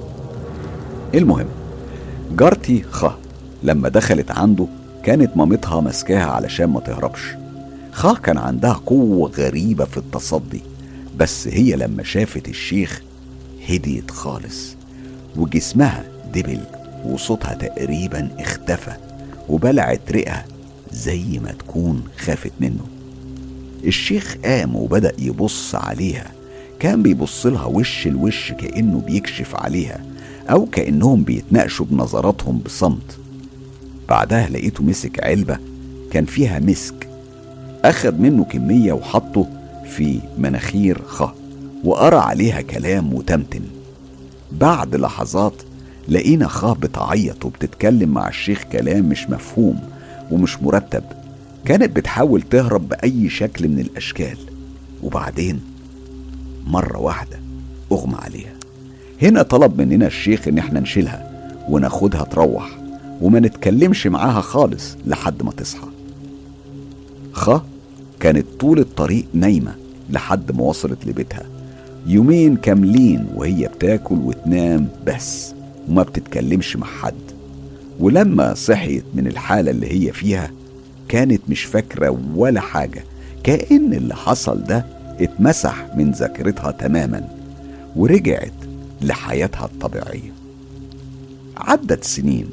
المهم جارتي خ لما دخلت عنده كانت مامتها ماسكاها علشان ما تهربش خ كان عندها قوة غريبة في التصدي بس هي لما شافت الشيخ هديت خالص وجسمها دبل وصوتها تقريبا اختفى وبلعت رئة زي ما تكون خافت منه الشيخ قام وبدأ يبص عليها كان بيبص لها وش الوش كأنه بيكشف عليها أو كأنهم بيتناقشوا بنظراتهم بصمت بعدها لقيته مسك علبة كان فيها مسك أخد منه كمية وحطه في مناخير خ وقرا عليها كلام وتمتم بعد لحظات لقينا خ بتعيط وبتتكلم مع الشيخ كلام مش مفهوم ومش مرتب كانت بتحاول تهرب بأي شكل من الأشكال وبعدين مرة واحدة أغمى عليها هنا طلب مننا الشيخ إن احنا نشيلها وناخدها تروح وما نتكلمش معاها خالص لحد ما تصحى خ كانت طول الطريق نايمة لحد ما وصلت لبيتها يومين كاملين وهي بتاكل وتنام بس وما بتتكلمش مع حد ولما صحيت من الحالة اللي هي فيها كانت مش فاكرة ولا حاجة كأن اللي حصل ده اتمسح من ذاكرتها تماما ورجعت لحياتها الطبيعية عدت سنين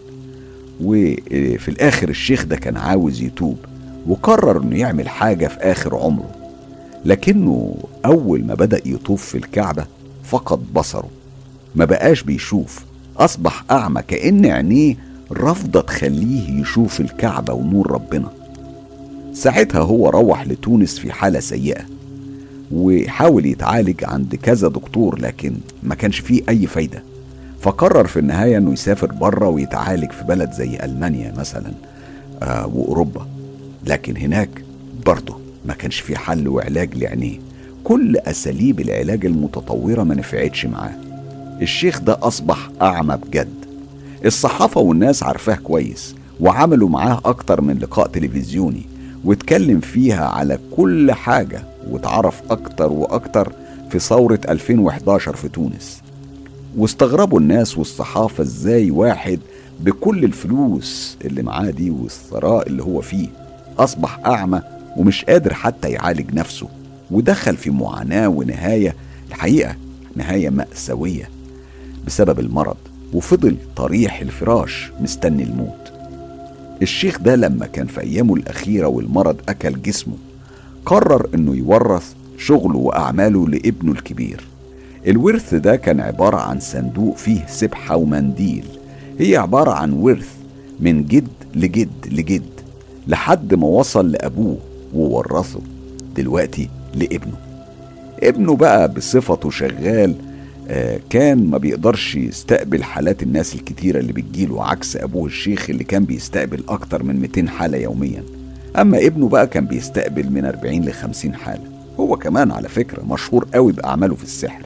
وفي الآخر الشيخ ده كان عاوز يتوب وقرر انه يعمل حاجة في آخر عمره لكنه أول ما بدأ يطوف في الكعبة فقد بصره ما بقاش بيشوف أصبح أعمى كأن عينيه رافضة تخليه يشوف الكعبة ونور ربنا ساعتها هو روح لتونس في حالة سيئة وحاول يتعالج عند كذا دكتور لكن ما كانش فيه أي فايدة فقرر في النهاية أنه يسافر بره ويتعالج في بلد زي ألمانيا مثلا آه وأوروبا لكن هناك برضه ما كانش فيه حل وعلاج لعينيه كل أساليب العلاج المتطورة ما نفعتش معاه الشيخ ده أصبح أعمى بجد الصحافة والناس عارفاه كويس وعملوا معاه أكتر من لقاء تلفزيوني واتكلم فيها على كل حاجة واتعرف أكتر وأكتر في ثورة 2011 في تونس واستغربوا الناس والصحافة ازاي واحد بكل الفلوس اللي معاه دي والثراء اللي هو فيه أصبح أعمى ومش قادر حتى يعالج نفسه ودخل في معاناة ونهاية الحقيقة نهاية مأساوية بسبب المرض وفضل طريح الفراش مستني الموت الشيخ ده لما كان في أيامه الأخيرة والمرض أكل جسمه قرر إنه يورث شغله وأعماله لابنه الكبير الورث ده كان عبارة عن صندوق فيه سبحة ومنديل هي عبارة عن ورث من جد لجد لجد لحد ما وصل لأبوه وورثه دلوقتي لابنه ابنه بقى بصفته شغال آه، كان ما بيقدرش يستقبل حالات الناس الكتيرة اللي بتجيله عكس أبوه الشيخ اللي كان بيستقبل أكتر من 200 حالة يوميا أما ابنه بقى كان بيستقبل من 40 ل 50 حالة هو كمان على فكرة مشهور قوي بأعماله في السحر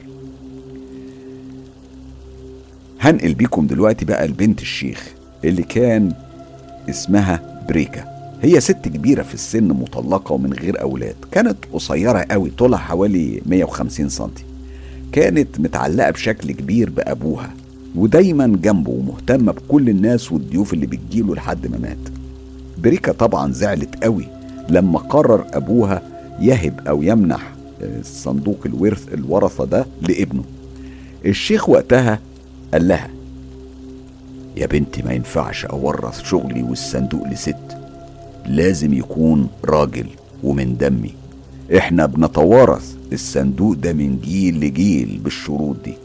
هنقل بيكم دلوقتي بقى لبنت الشيخ اللي كان اسمها بريكا هي ست كبيرة في السن مطلقة ومن غير أولاد كانت قصيرة قوي طولها حوالي 150 سنتي كانت متعلقة بشكل كبير بأبوها ودايما جنبه ومهتمة بكل الناس والضيوف اللي بتجيله لحد ما مات بريكا طبعا زعلت قوي لما قرر أبوها يهب أو يمنح صندوق الورث الورثة ده لابنه الشيخ وقتها قال لها يا بنتي ما ينفعش أورث شغلي والصندوق لست لازم يكون راجل ومن دمي احنا بنتوارث الصندوق ده من جيل لجيل بالشروط دي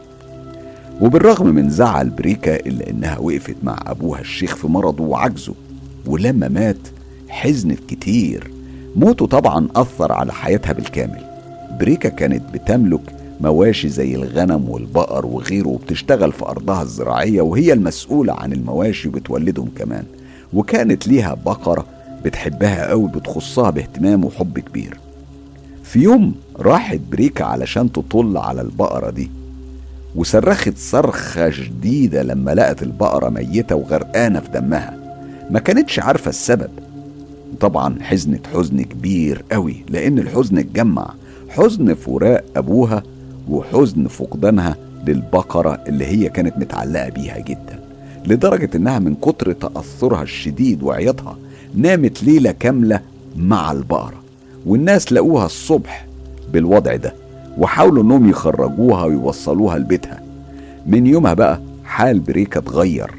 وبالرغم من زعل بريكا إلا إنها وقفت مع أبوها الشيخ في مرضه وعجزه ولما مات حزنت كتير موته طبعا أثر على حياتها بالكامل بريكا كانت بتملك مواشي زي الغنم والبقر وغيره وبتشتغل في أرضها الزراعية وهي المسؤولة عن المواشي وبتولدهم كمان وكانت ليها بقرة بتحبها قوي بتخصها باهتمام وحب كبير في يوم راحت بريكا علشان تطل على البقرة دي وصرخت صرخة شديدة لما لقت البقرة ميتة وغرقانة في دمها ما كانتش عارفة السبب طبعا حزنت حزن كبير قوي لأن الحزن اتجمع حزن فراق أبوها وحزن فقدانها للبقرة اللي هي كانت متعلقة بيها جدا لدرجة إنها من كتر تأثرها الشديد وعياطها نامت ليلة كاملة مع البقرة والناس لقوها الصبح بالوضع ده وحاولوا انهم يخرجوها ويوصلوها لبيتها من يومها بقى حال بريكا اتغير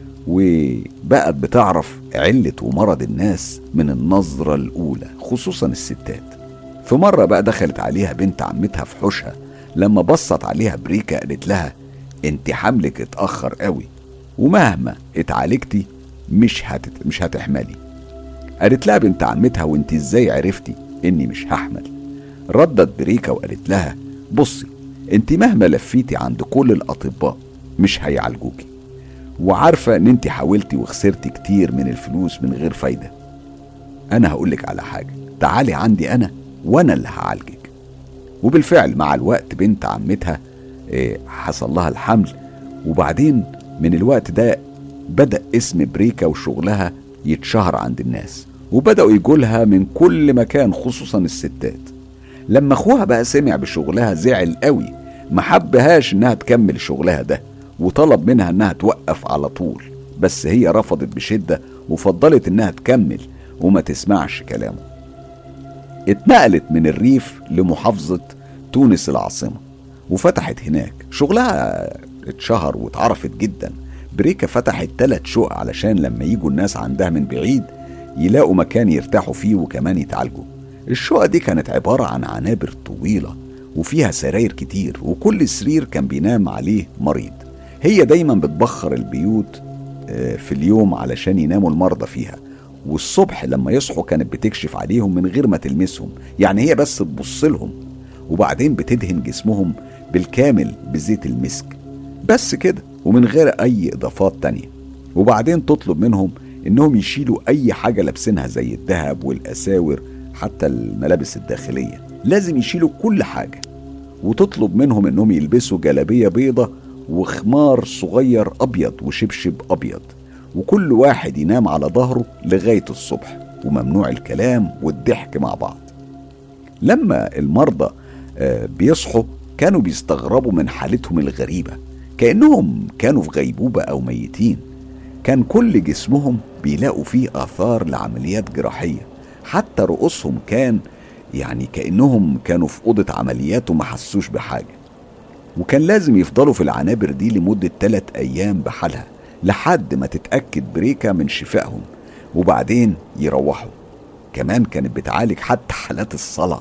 وبقت بتعرف علة ومرض الناس من النظرة الأولى خصوصا الستات في مرة بقى دخلت عليها بنت عمتها في حوشها لما بصت عليها بريكا قالت لها انت حملك اتأخر قوي ومهما اتعالجتي مش هتت... مش هتحملي قالت لها بنت عمتها وانت ازاي عرفتي اني مش هحمل ردت بريكا وقالت لها بصي انت مهما لفيتي عند كل الاطباء مش هيعالجوكي وعارفة ان انت حاولتي وخسرتي كتير من الفلوس من غير فايدة انا هقولك على حاجة تعالي عندي انا وانا اللي هعالجك وبالفعل مع الوقت بنت عمتها إيه، حصل لها الحمل وبعدين من الوقت ده بدأ اسم بريكا وشغلها يتشهر عند الناس وبدأوا يجولها من كل مكان خصوصا الستات لما اخوها بقى سمع بشغلها زعل قوي ما حبهاش انها تكمل شغلها ده وطلب منها انها توقف على طول بس هي رفضت بشدة وفضلت انها تكمل وما تسمعش كلامه اتنقلت من الريف لمحافظة تونس العاصمة وفتحت هناك شغلها اتشهر واتعرفت جدا بريكا فتحت تلات شقق علشان لما يجوا الناس عندها من بعيد يلاقوا مكان يرتاحوا فيه وكمان يتعالجوا الشقق دي كانت عبارة عن عنابر طويلة وفيها سراير كتير وكل سرير كان بينام عليه مريض هي دايما بتبخر البيوت آه، في اليوم علشان يناموا المرضى فيها والصبح لما يصحوا كانت بتكشف عليهم من غير ما تلمسهم يعني هي بس تبص لهم وبعدين بتدهن جسمهم بالكامل بزيت المسك بس كده ومن غير أي إضافات تانية وبعدين تطلب منهم إنهم يشيلوا أي حاجة لابسينها زي الذهب والأساور حتى الملابس الداخلية لازم يشيلوا كل حاجة وتطلب منهم إنهم يلبسوا جلابية بيضة وخمار صغير أبيض وشبشب أبيض وكل واحد ينام على ظهره لغاية الصبح وممنوع الكلام والضحك مع بعض لما المرضى آه، بيصحوا كانوا بيستغربوا من حالتهم الغريبة كأنهم كانوا في غيبوبة أو ميتين كان كل جسمهم بيلاقوا فيه آثار لعمليات جراحية حتى رؤوسهم كان يعني كأنهم كانوا في أوضة عمليات وما حسوش بحاجة وكان لازم يفضلوا في العنابر دي لمدة ثلاث أيام بحالها لحد ما تتأكد بريكا من شفائهم وبعدين يروحوا كمان كانت بتعالج حتى حالات الصلع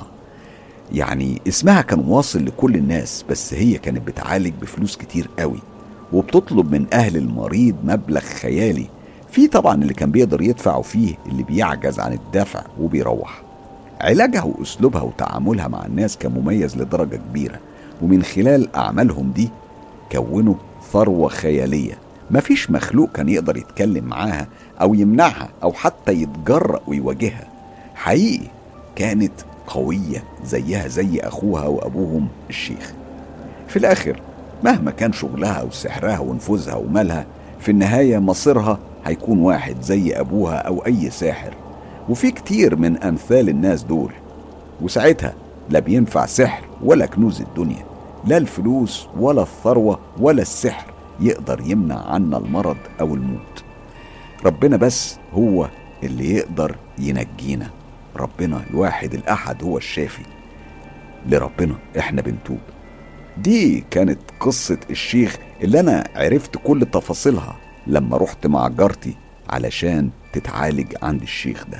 يعني اسمها كان واصل لكل الناس بس هي كانت بتعالج بفلوس كتير قوي وبتطلب من أهل المريض مبلغ خيالي في طبعا اللي كان بيقدر يدفع وفيه اللي بيعجز عن الدفع وبيروح علاجها وأسلوبها وتعاملها مع الناس كان مميز لدرجة كبيرة ومن خلال أعمالهم دي كونوا ثروة خيالية مفيش مخلوق كان يقدر يتكلم معاها أو يمنعها أو حتى يتجرأ ويواجهها حقيقي كانت قوية زيها زي أخوها وأبوهم الشيخ في الآخر مهما كان شغلها وسحرها ونفوذها ومالها في النهاية مصيرها هيكون واحد زي أبوها أو أي ساحر وفي كتير من أمثال الناس دول وساعتها لا بينفع سحر ولا كنوز الدنيا لا الفلوس ولا الثروة ولا السحر يقدر يمنع عنا المرض أو الموت ربنا بس هو اللي يقدر ينجينا ربنا الواحد الأحد هو الشافي لربنا احنا بنتوب دي كانت قصة الشيخ اللي أنا عرفت كل تفاصيلها لما رحت مع جارتي علشان تتعالج عند الشيخ ده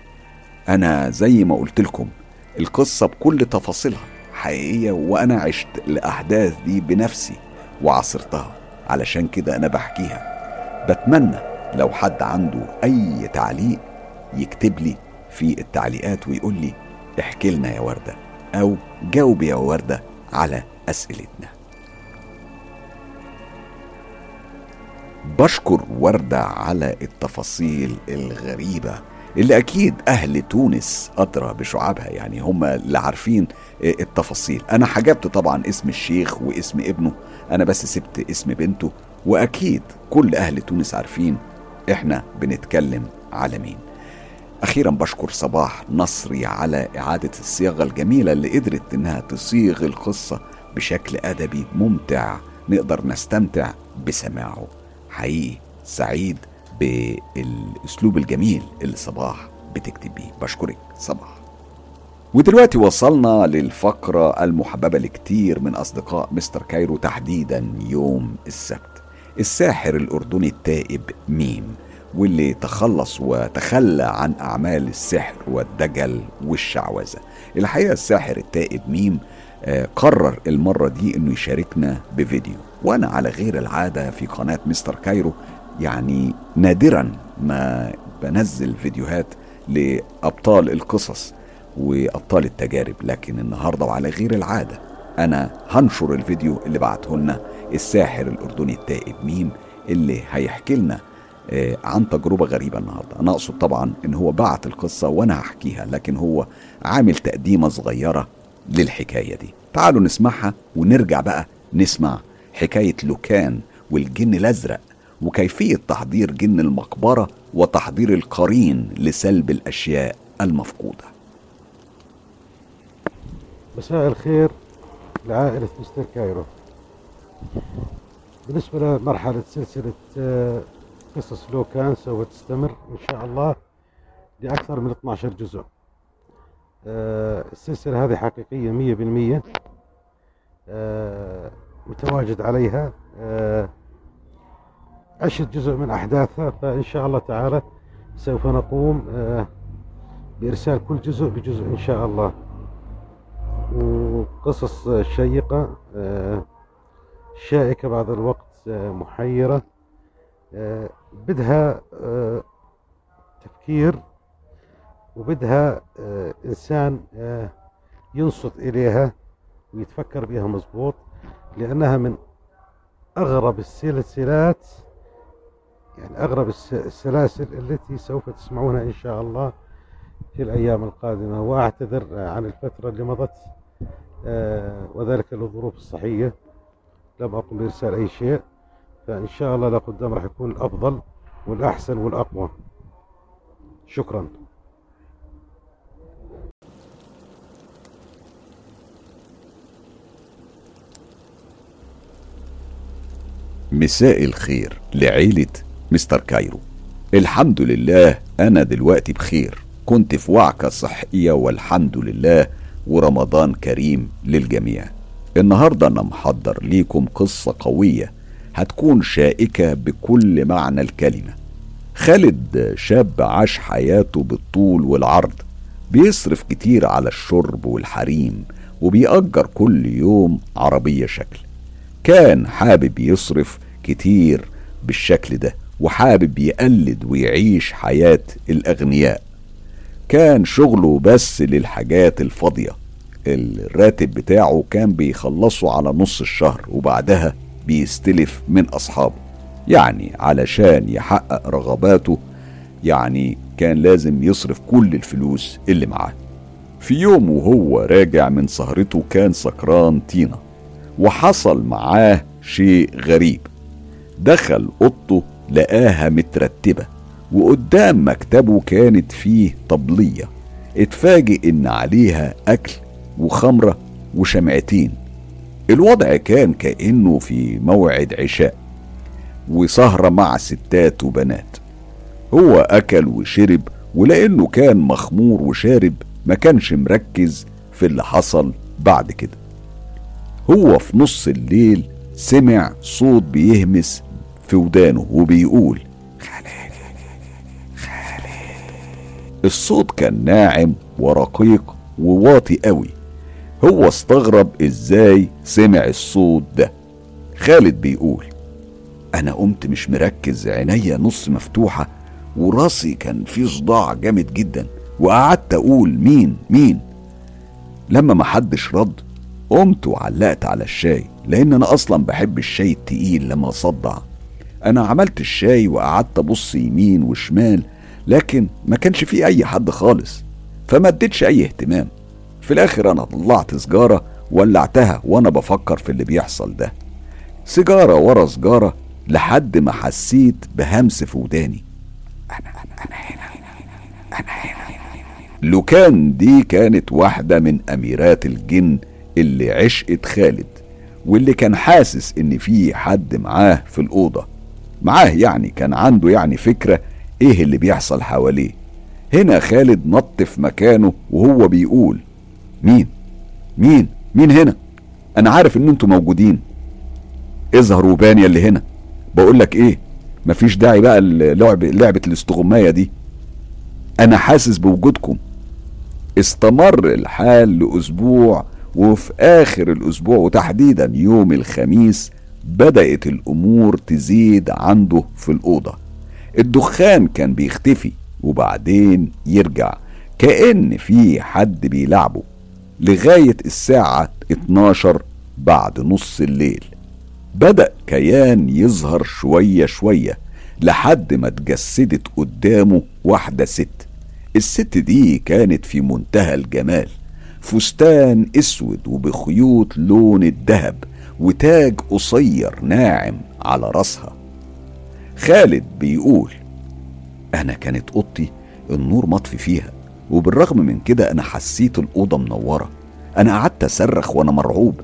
أنا زي ما قلت لكم القصة بكل تفاصيلها حقيقية وأنا عشت الأحداث دي بنفسي وعصرتها علشان كده أنا بحكيها بتمنى لو حد عنده أي تعليق يكتب لي في التعليقات ويقول لي احكي لنا يا وردة أو جاوب يا وردة على أسئلتنا بشكر وردة على التفاصيل الغريبة اللي أكيد أهل تونس أدرى بشعابها يعني هم اللي عارفين التفاصيل أنا حجبت طبعا اسم الشيخ واسم ابنه أنا بس سبت اسم بنته وأكيد كل أهل تونس عارفين إحنا بنتكلم على مين أخيرا بشكر صباح نصري على إعادة الصياغة الجميلة اللي قدرت إنها تصيغ القصة بشكل أدبي ممتع نقدر نستمتع بسماعه حقيقي سعيد بالاسلوب الجميل اللي صباح بتكتب بيه بشكرك صباح ودلوقتي وصلنا للفقرة المحببة لكتير من أصدقاء مستر كايرو تحديدا يوم السبت الساحر الأردني التائب ميم واللي تخلص وتخلى عن أعمال السحر والدجل والشعوذة الحقيقة الساحر التائب ميم آه، قرر المرة دي انه يشاركنا بفيديو وانا على غير العادة في قناة مستر كايرو يعني نادرا ما بنزل فيديوهات لأبطال القصص وأبطال التجارب لكن النهاردة وعلى غير العادة أنا هنشر الفيديو اللي بعته لنا الساحر الأردني التائب ميم اللي هيحكي لنا آه، عن تجربة غريبة النهاردة أنا أقصد طبعا إن هو بعت القصة وأنا هحكيها لكن هو عامل تقديمة صغيرة للحكاية دي تعالوا نسمعها ونرجع بقى نسمع حكاية لوكان والجن الأزرق وكيفية تحضير جن المقبرة وتحضير القرين لسلب الأشياء المفقودة مساء الخير لعائلة مستر كايرو بالنسبة لمرحلة سلسلة آه، قصص لوكان سوف تستمر إن شاء الله لأكثر من 12 جزء آه، السلسلة هذه حقيقية مية بالمية آه، متواجد عليها عشت جزء من أحداثها فإن شاء الله تعالى سوف نقوم آه، بإرسال كل جزء بجزء إن شاء الله وقصص شيقة آه، شائكة بعض الوقت آه، محيرة بدها تفكير وبدها إنسان ينصت إليها ويتفكر بها مظبوط لأنها من أغرب السلسلات يعني أغرب السلاسل التي سوف تسمعونها إن شاء الله في الأيام القادمة وأعتذر عن الفترة اللي مضت آه، وذلك للظروف الصحية لم أقم بإرسال أي شيء فإن شاء الله لقدام راح يكون الأفضل والأحسن والأقوى شكرا مساء الخير لعيلة مستر كايرو الحمد لله أنا دلوقتي بخير كنت في وعكة صحية والحمد لله ورمضان كريم للجميع النهاردة أنا محضر ليكم قصة قوية هتكون شائكة بكل معنى الكلمة خالد شاب عاش حياته بالطول والعرض بيصرف كتير على الشرب والحريم وبيأجر كل يوم عربية شكل كان حابب يصرف كتير بالشكل ده وحابب يقلد ويعيش حياة الأغنياء كان شغله بس للحاجات الفاضية الراتب بتاعه كان بيخلصه على نص الشهر وبعدها بيستلف من أصحابه يعني علشان يحقق رغباته يعني كان لازم يصرف كل الفلوس اللي معاه في يوم وهو راجع من سهرته كان سكران طينة وحصل معاه شيء غريب دخل اوضته لقاها مترتبة وقدام مكتبه كانت فيه طبلية اتفاجئ ان عليها اكل وخمرة وشمعتين الوضع كان كأنه في موعد عشاء وسهرة مع ستات وبنات هو أكل وشرب ولأنه كان مخمور وشارب ما كانش مركز في اللي حصل بعد كده هو في نص الليل سمع صوت بيهمس في ودانه وبيقول خالد خالد الصوت كان ناعم ورقيق وواطي قوي هو استغرب ازاي سمع الصوت ده خالد بيقول انا قمت مش مركز عينيا نص مفتوحة وراسي كان في صداع جامد جدا وقعدت اقول مين مين لما محدش رد قمت وعلقت على الشاي لان انا اصلا بحب الشاي التقيل لما اصدع انا عملت الشاي وقعدت ابص يمين وشمال لكن ما كانش في اي حد خالص فما اديتش اي اهتمام في الاخر انا طلعت سجارة ولعتها وانا بفكر في اللي بيحصل ده سيجارة ورا سجارة لحد ما حسيت بهمس في وداني انا انا انا هنا انا هنا لوكان دي كانت واحدة من اميرات الجن اللي عشقت خالد واللي كان حاسس ان في حد معاه في الاوضه معاه يعني كان عنده يعني فكره ايه اللي بيحصل حواليه هنا خالد نط في مكانه وهو بيقول مين مين مين هنا انا عارف ان انتوا موجودين اظهر وبان اللي هنا بقول لك ايه مفيش داعي بقى لعب لعبه الاستغمايه دي انا حاسس بوجودكم استمر الحال لاسبوع وفي آخر الأسبوع وتحديدا يوم الخميس بدأت الأمور تزيد عنده في الأوضة الدخان كان بيختفي وبعدين يرجع كأن في حد بيلعبه لغاية الساعة 12 بعد نص الليل بدأ كيان يظهر شوية شوية لحد ما اتجسدت قدامه واحدة ست الست دي كانت في منتهى الجمال فستان اسود وبخيوط لون الذهب وتاج قصير ناعم على راسها خالد بيقول انا كانت اوضتي النور مطفي فيها وبالرغم من كده انا حسيت الاوضه منوره انا قعدت اصرخ وانا مرعوب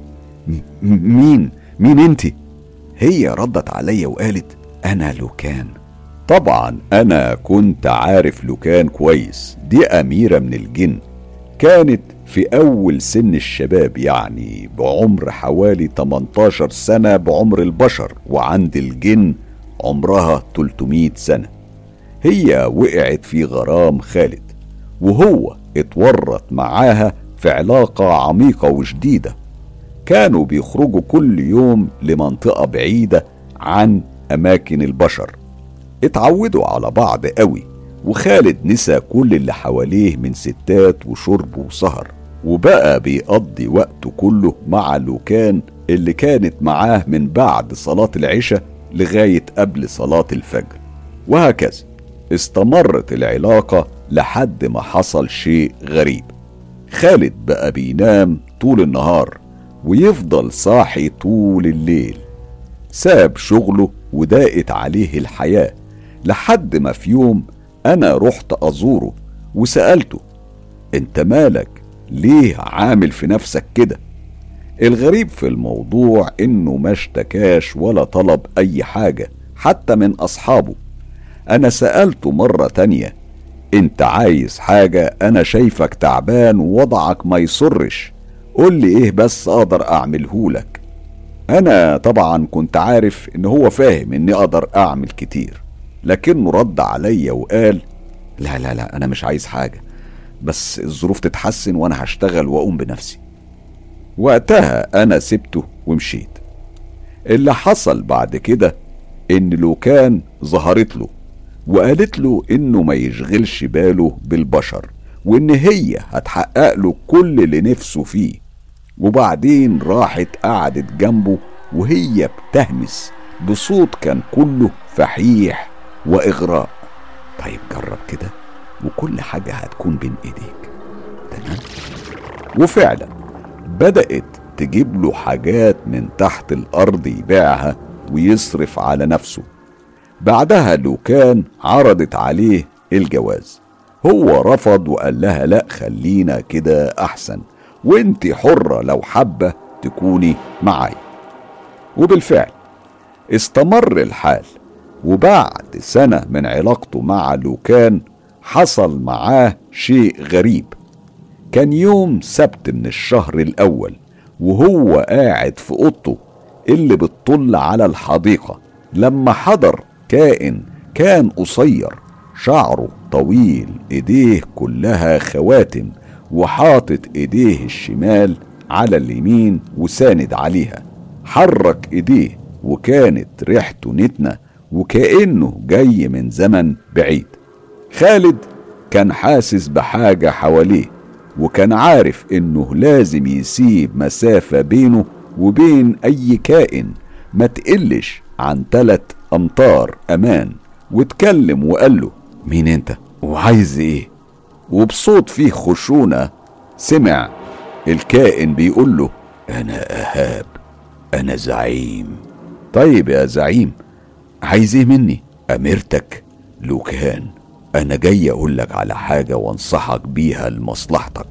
مين مين انت هي ردت عليا وقالت انا لوكان طبعا انا كنت عارف لوكان كويس دي اميره من الجن كانت في أول سن الشباب يعني بعمر حوالي 18 سنة بعمر البشر وعند الجن عمرها 300 سنة هي وقعت في غرام خالد وهو اتورط معاها في علاقة عميقة وشديدة كانوا بيخرجوا كل يوم لمنطقة بعيدة عن أماكن البشر اتعودوا على بعض قوي وخالد نسى كل اللي حواليه من ستات وشرب وسهر وبقى بيقضي وقته كله مع لوكان اللي كانت معاه من بعد صلاة العشاء لغاية قبل صلاة الفجر وهكذا استمرت العلاقة لحد ما حصل شيء غريب خالد بقى بينام طول النهار ويفضل صاحي طول الليل ساب شغله وضاقت عليه الحياة لحد ما في يوم أنا رحت أزوره وسألته أنت مالك ليه عامل في نفسك كده الغريب في الموضوع إنه ما اشتكاش ولا طلب أي حاجة حتى من أصحابه أنا سألته مرة تانية أنت عايز حاجة أنا شايفك تعبان ووضعك ما يسرش قول لي إيه بس أقدر أعملهولك أنا طبعا كنت عارف إن هو فاهم إني أقدر أعمل كتير لكنه رد عليا وقال لا لا لا أنا مش عايز حاجة بس الظروف تتحسن وأنا هشتغل وأقوم بنفسي وقتها أنا سبته ومشيت اللي حصل بعد كده إن لوكان ظهرت له وقالت له إنه ما يشغلش باله بالبشر وإن هي هتحقق له كل اللي نفسه فيه وبعدين راحت قعدت جنبه وهي بتهمس بصوت كان كله فحيح وإغراء طيب جرب كده وكل حاجة هتكون بين إيديك تمام وفعلا بدأت تجيب له حاجات من تحت الأرض يبيعها ويصرف على نفسه بعدها لوكان عرضت عليه الجواز هو رفض وقال لها لا خلينا كده أحسن وانت حرة لو حابة تكوني معاي وبالفعل استمر الحال وبعد سنة من علاقته مع لوكان حصل معاه شيء غريب كان يوم سبت من الشهر الأول وهو قاعد في أوضته اللي بتطل على الحديقة لما حضر كائن كان قصير شعره طويل ايديه كلها خواتم وحاطط ايديه الشمال على اليمين وساند عليها حرك ايديه وكانت ريحته نتنة وكأنه جاي من زمن بعيد خالد كان حاسس بحاجة حواليه وكان عارف انه لازم يسيب مسافة بينه وبين اي كائن ما تقلش عن تلت امتار امان واتكلم وقال له مين انت وعايز ايه وبصوت فيه خشونة سمع الكائن بيقول له انا اهاب انا زعيم طيب يا زعيم عايز ايه مني امرتك لوكان انا جاي اقول لك على حاجة وانصحك بيها لمصلحتك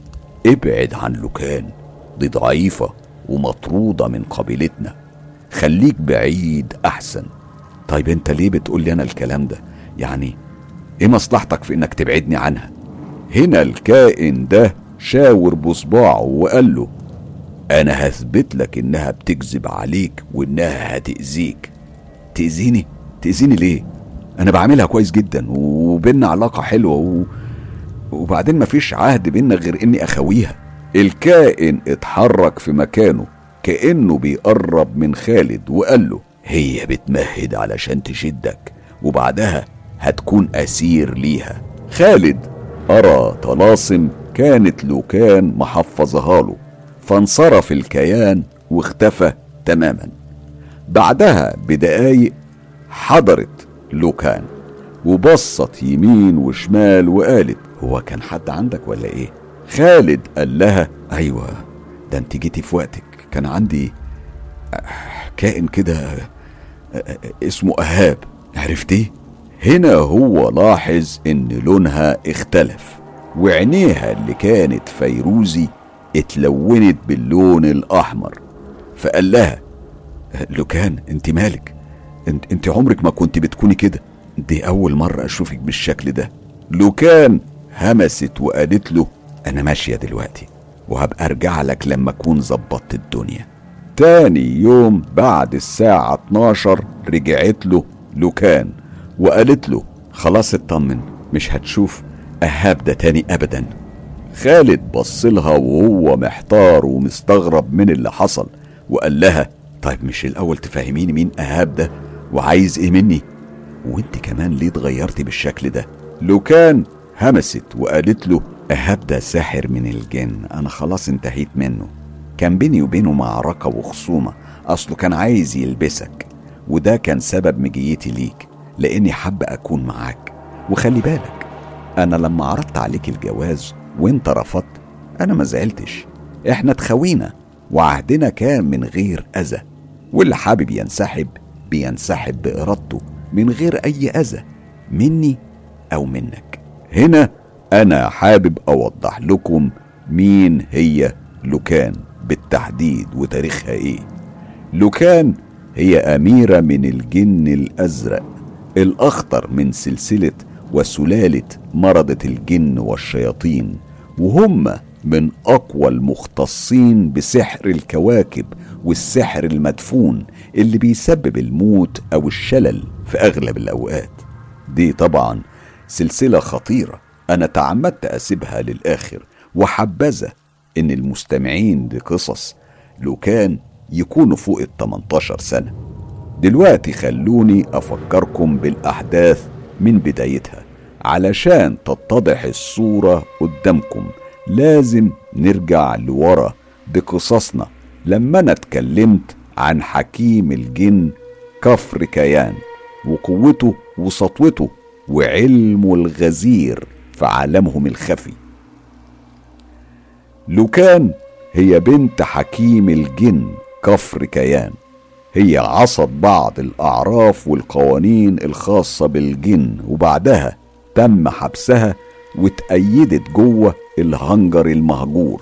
ابعد عن لوكان دي ضعيفة ومطرودة من قبيلتنا خليك بعيد احسن طيب انت ليه بتقول لي انا الكلام ده يعني ايه مصلحتك في انك تبعدني عنها هنا الكائن ده شاور بصباعه وقال له انا هثبت لك انها بتكذب عليك وانها هتأذيك تأذيني تأذيني ليه انا بعملها كويس جدا وبينا علاقة حلوة و... وبعدين مفيش عهد بينا غير اني اخويها الكائن اتحرك في مكانه كأنه بيقرب من خالد وقال له هي بتمهد علشان تشدك وبعدها هتكون أسير ليها خالد أرى طلاسم كانت لوكان محفظها له فانصرف الكيان واختفى تماما بعدها بدقايق حضرت لوكان وبصت يمين وشمال وقالت هو كان حد عندك ولا ايه خالد قال لها ايوه ده انت جيتي في وقتك كان عندي كائن كده اسمه اهاب عرفتيه هنا هو لاحظ ان لونها اختلف وعينيها اللي كانت فيروزي اتلونت باللون الاحمر فقال لها لوكان انت مالك انت, انت عمرك ما كنت بتكوني كده دي اول مرة اشوفك بالشكل ده لوكان همست وقالت له انا ماشية دلوقتي وهبقى ارجع لك لما اكون ظبطت الدنيا تاني يوم بعد الساعة 12 رجعت له لوكان وقالت له خلاص اطمن مش هتشوف اهاب ده تاني ابدا خالد بصلها وهو محتار ومستغرب من اللي حصل وقال لها طيب مش الاول تفهميني مين اهاب ده وعايز ايه مني وانت كمان ليه اتغيرتي بالشكل ده لوكان همست وقالت له هبدا ساحر من الجن انا خلاص انتهيت منه كان بيني وبينه معركة وخصومة اصله كان عايز يلبسك وده كان سبب مجيتي ليك لاني حابة اكون معاك وخلي بالك انا لما عرضت عليك الجواز وانت رفضت انا ما زعلتش احنا اتخوينا وعهدنا كان من غير اذى واللي حابب ينسحب بينسحب بارادته من غير اي اذى مني او منك هنا انا حابب اوضح لكم مين هي لوكان بالتحديد وتاريخها ايه لوكان هي اميره من الجن الازرق الاخطر من سلسله وسلاله مرضه الجن والشياطين وهم من اقوى المختصين بسحر الكواكب والسحر المدفون اللي بيسبب الموت او الشلل في اغلب الاوقات دي طبعا سلسله خطيره انا تعمدت اسيبها للاخر وحبذا ان المستمعين لقصص لو كان يكونوا فوق ال 18 سنه دلوقتي خلوني افكركم بالاحداث من بدايتها علشان تتضح الصوره قدامكم لازم نرجع لورا بقصصنا لما انا اتكلمت عن حكيم الجن كفر كيان وقوته وسطوته وعلمه الغزير في عالمهم الخفي لوكان هي بنت حكيم الجن كفر كيان هي عصت بعض الأعراف والقوانين الخاصة بالجن وبعدها تم حبسها واتأيدت جوه الهنجر المهجور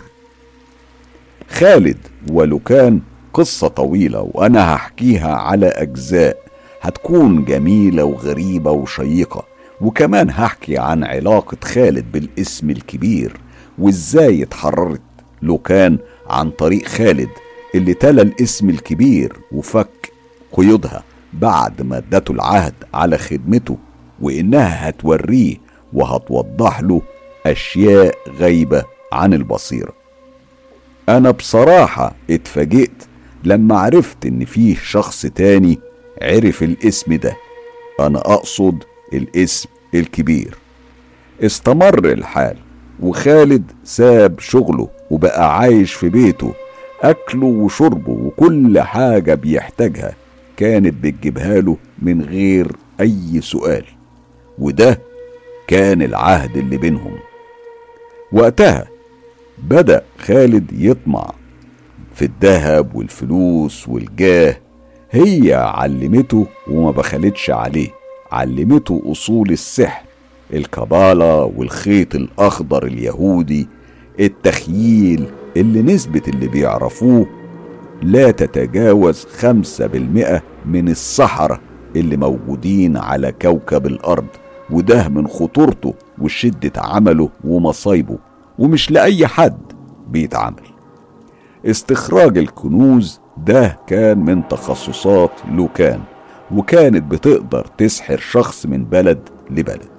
خالد ولوكان قصة طويلة وأنا هحكيها على أجزاء هتكون جميلة وغريبة وشيقة وكمان هحكي عن علاقة خالد بالاسم الكبير وازاي اتحررت لوكان عن طريق خالد اللي تلا الاسم الكبير وفك قيودها بعد ما ادته العهد على خدمته وانها هتوريه وهتوضح له اشياء غايبه عن البصيره انا بصراحه اتفاجئت لما عرفت ان فيه شخص تاني عرف الاسم ده انا اقصد الاسم الكبير استمر الحال وخالد ساب شغله وبقى عايش في بيته أكله وشربه وكل حاجة بيحتاجها كانت بتجيبها له من غير أي سؤال وده كان العهد اللي بينهم وقتها بدأ خالد يطمع في الذهب والفلوس والجاه هي علمته وما بخلتش عليه علمته أصول السحر الكبالة والخيط الأخضر اليهودي التخييل اللي نسبة اللي بيعرفوه لا تتجاوز خمسة بالمئة من السحرة اللي موجودين على كوكب الأرض وده من خطورته وشدة عمله ومصايبه ومش لأي حد بيتعمل استخراج الكنوز ده كان من تخصصات لوكان وكانت بتقدر تسحر شخص من بلد لبلد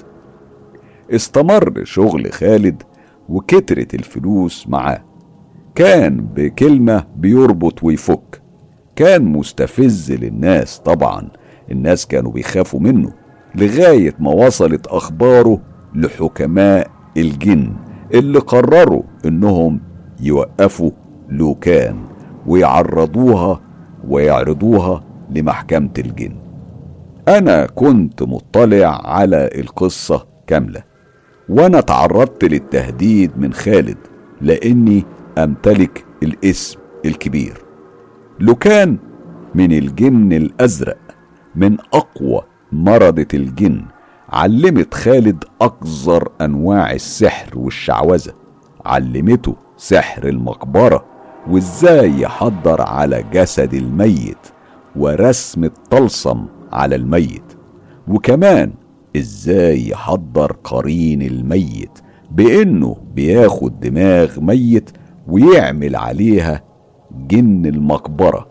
استمر شغل خالد وكترت الفلوس معاه كان بكلمة بيربط ويفك كان مستفز للناس طبعا الناس كانوا بيخافوا منه لغاية ما وصلت أخباره لحكماء الجن اللي قرروا إنهم يوقفوا لوكان ويعرضوها ويعرضوها لمحكمة الجن أنا كنت مطلع على القصة كاملة وأنا تعرضت للتهديد من خالد لأني أمتلك الاسم الكبير لوكان من الجن الأزرق من أقوى مرضة الجن علمت خالد أقذر أنواع السحر والشعوذة علمته سحر المقبرة وإزاي يحضر على جسد الميت ورسم الطلسم على الميت وكمان ازاي يحضر قرين الميت بانه بياخد دماغ ميت ويعمل عليها جن المقبره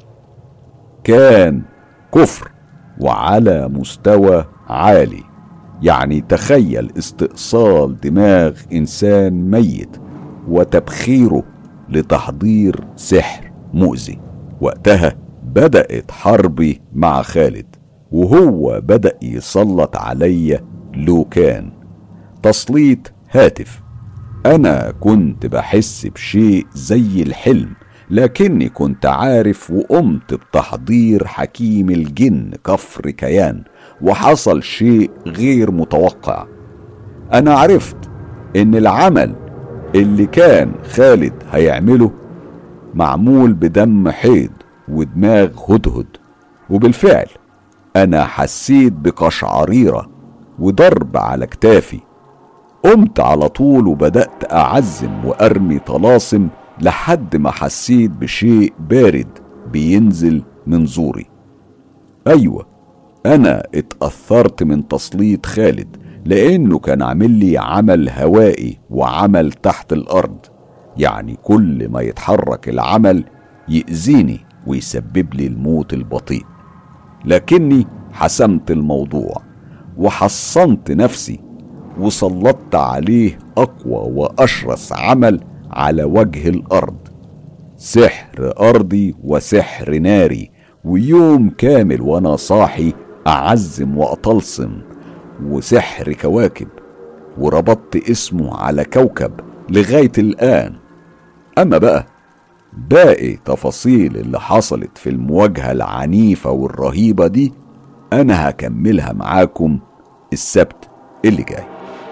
كان كفر وعلى مستوى عالي يعني تخيل استئصال دماغ انسان ميت وتبخيره لتحضير سحر مؤذي وقتها بدات حربي مع خالد وهو بدا يسلط عليا لوكان تسليط هاتف أنا كنت بحس بشيء زي الحلم لكني كنت عارف وقمت بتحضير حكيم الجن كفر كيان وحصل شيء غير متوقع أنا عرفت إن العمل اللي كان خالد هيعمله معمول بدم حيض ودماغ هدهد وبالفعل أنا حسيت بقشعريرة وضرب على كتافي قمت على طول وبدأت أعزم وأرمي طلاسم لحد ما حسيت بشيء بارد بينزل من زوري أيوة أنا اتأثرت من تسليط خالد لأنه كان عامل لي عمل هوائي وعمل تحت الأرض يعني كل ما يتحرك العمل يأذيني ويسبب لي الموت البطيء لكني حسمت الموضوع وحصنت نفسي وسلطت عليه اقوى واشرس عمل على وجه الارض سحر ارضي وسحر ناري ويوم كامل وانا صاحي اعزم واطلسم وسحر كواكب وربطت اسمه على كوكب لغايه الان اما بقى باقي تفاصيل اللي حصلت في المواجهه العنيفه والرهيبه دي انا هكملها معاكم السبت اللي جاي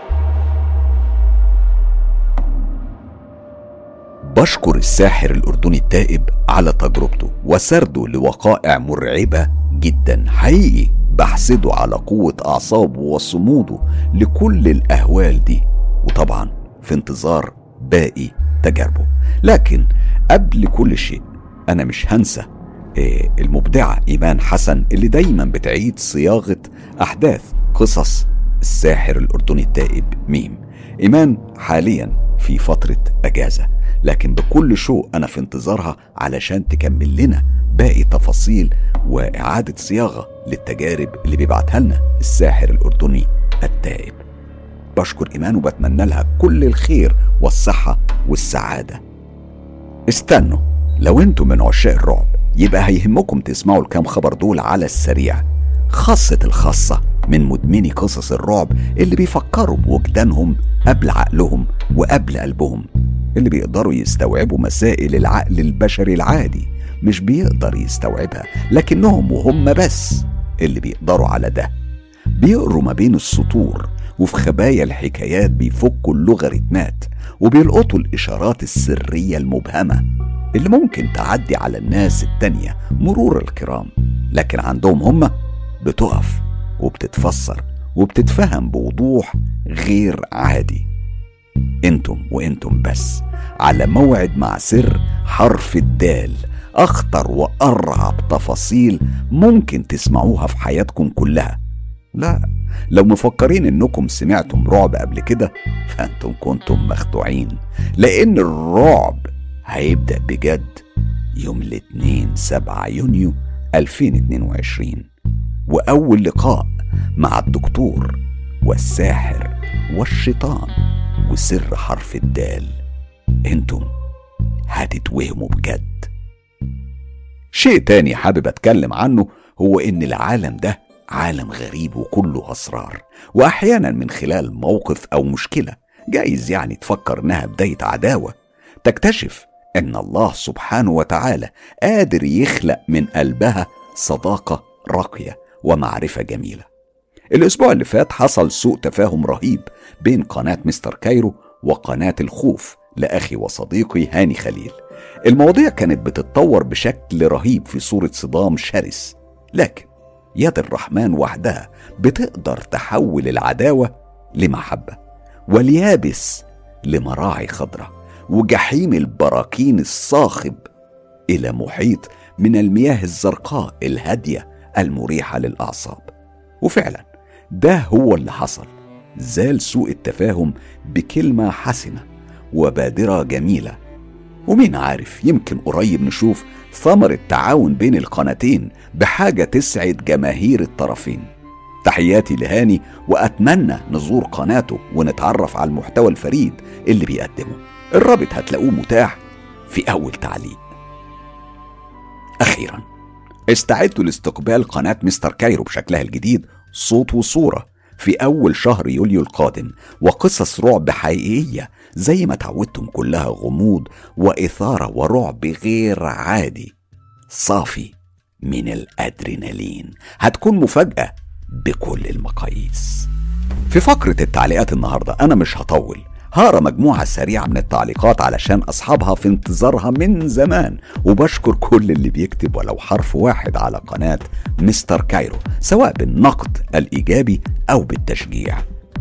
بشكر الساحر الأردني التائب على تجربته وسرده لوقائع مرعبة جدا حقيقي بحسده على قوة أعصابه وصموده لكل الأهوال دي وطبعا في انتظار باقي تجاربه لكن قبل كل شيء أنا مش هنسى إيه، المبدعة إيمان حسن اللي دايما بتعيد صياغة أحداث قصص الساحر الأردني التائب ميم إيمان حاليا في فترة أجازة لكن بكل شوق أنا في انتظارها علشان تكمل لنا باقي تفاصيل وإعادة صياغة للتجارب اللي بيبعتها لنا الساحر الأردني التائب بشكر إيمان وبتمنى لها كل الخير والصحة والسعادة استنوا لو انتم من عشاق الرعب يبقى هيهمكم تسمعوا الكام خبر دول على السريع خاصة الخاصة من مدمني قصص الرعب اللي بيفكروا بوجدانهم قبل عقلهم وقبل قلبهم اللي بيقدروا يستوعبوا مسائل العقل البشري العادي مش بيقدر يستوعبها لكنهم وهم بس اللي بيقدروا على ده بيقروا ما بين السطور وفي خبايا الحكايات بيفكوا اللوغاريتمات وبيلقطوا الإشارات السرية المبهمة اللي ممكن تعدي على الناس التانية مرور الكرام لكن عندهم هم بتقف وبتتفسر وبتتفهم بوضوح غير عادي انتم وانتم بس على موعد مع سر حرف الدال اخطر وارعب تفاصيل ممكن تسمعوها في حياتكم كلها لا لو مفكرين انكم سمعتم رعب قبل كده فانتم كنتم مخدوعين لان الرعب هيبدأ بجد يوم الاثنين سبعة يونيو 2022 وأول لقاء مع الدكتور والساحر والشيطان وسر حرف الدال انتم هتتوهموا بجد شيء تاني حابب اتكلم عنه هو ان العالم ده عالم غريب وكله اسرار واحيانا من خلال موقف او مشكله جايز يعني تفكر انها بدايه عداوه تكتشف ان الله سبحانه وتعالى قادر يخلق من قلبها صداقه راقيه ومعرفه جميله الاسبوع اللي فات حصل سوء تفاهم رهيب بين قناه مستر كايرو وقناه الخوف لاخي وصديقي هاني خليل المواضيع كانت بتتطور بشكل رهيب في صوره صدام شرس لكن يد الرحمن وحدها بتقدر تحول العداوه لمحبه واليابس لمراعي خضراء وجحيم البراكين الصاخب الى محيط من المياه الزرقاء الهاديه المريحه للاعصاب وفعلا ده هو اللي حصل زال سوء التفاهم بكلمه حسنه وبادره جميله ومين عارف يمكن قريب نشوف ثمر التعاون بين القناتين بحاجه تسعد جماهير الطرفين تحياتي لهاني واتمنى نزور قناته ونتعرف على المحتوى الفريد اللي بيقدمه الرابط هتلاقوه متاح في اول تعليق اخيرا استعدوا لاستقبال قناه مستر كايرو بشكلها الجديد صوت وصوره في أول شهر يوليو القادم وقصص رعب حقيقية زي ما تعودتم كلها غموض وإثارة ورعب غير عادي صافي من الأدرينالين هتكون مفاجأة بكل المقاييس في فقرة التعليقات النهاردة أنا مش هطول هقرا مجموعة سريعة من التعليقات علشان أصحابها في انتظارها من زمان وبشكر كل اللي بيكتب ولو حرف واحد على قناة مستر كايرو سواء بالنقد الإيجابي أو بالتشجيع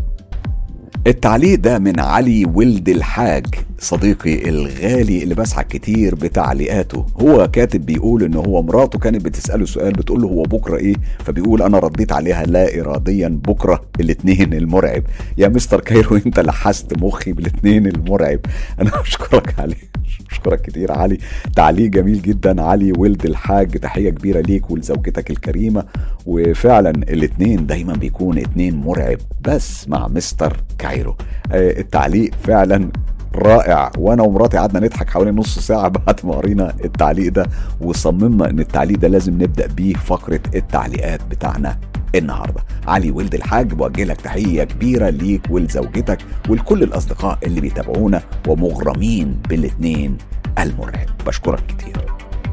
التعليق ده من علي ولد الحاج صديقي الغالي اللي بسعى كتير بتعليقاته هو كاتب بيقول ان هو مراته كانت بتساله سؤال بتقول له هو بكره ايه فبيقول انا رديت عليها لا اراديا بكره الاثنين المرعب يا مستر كايرو انت لحست مخي بالاثنين المرعب انا بشكرك عليه بشكرك كتير علي تعليق جميل جدا علي ولد الحاج تحيه كبيره ليك ولزوجتك الكريمه وفعلا الاثنين دايما بيكون اتنين مرعب بس مع مستر كايرو آه، التعليق فعلا رائع وانا ومراتي قعدنا نضحك حوالي نص ساعه بعد ما قرينا التعليق ده وصممنا ان التعليق ده لازم نبدا بيه فقره التعليقات بتاعنا النهارده علي ولد الحاج بوجه لك تحيه كبيره ليك ولزوجتك ولكل الاصدقاء اللي بيتابعونا ومغرمين بالاثنين المرعب بشكرك كتير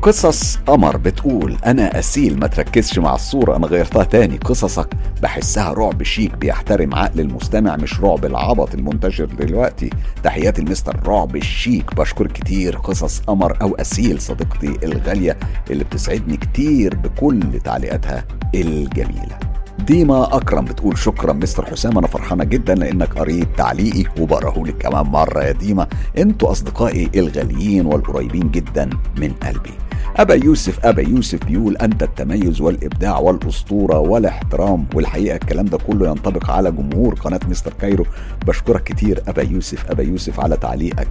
قصص قمر بتقول انا اسيل ما تركزش مع الصوره انا غيرتها تاني قصصك بحسها رعب شيك بيحترم عقل المستمع مش رعب العبط المنتشر دلوقتي تحياتي المستر رعب الشيك بشكر كتير قصص قمر او اسيل صديقتي الغاليه اللي بتسعدني كتير بكل تعليقاتها الجميله ديما اكرم بتقول شكرا مستر حسام انا فرحانه جدا لانك قريت تعليقي وبقراه لك كمان مره يا ديما انتوا اصدقائي الغاليين والقريبين جدا من قلبي أبا يوسف أبا يوسف بيقول أنت التميز والإبداع والأسطورة والاحترام والحقيقة الكلام ده كله ينطبق على جمهور قناة مستر كايرو بشكرك كتير أبا يوسف أبا يوسف على تعليقك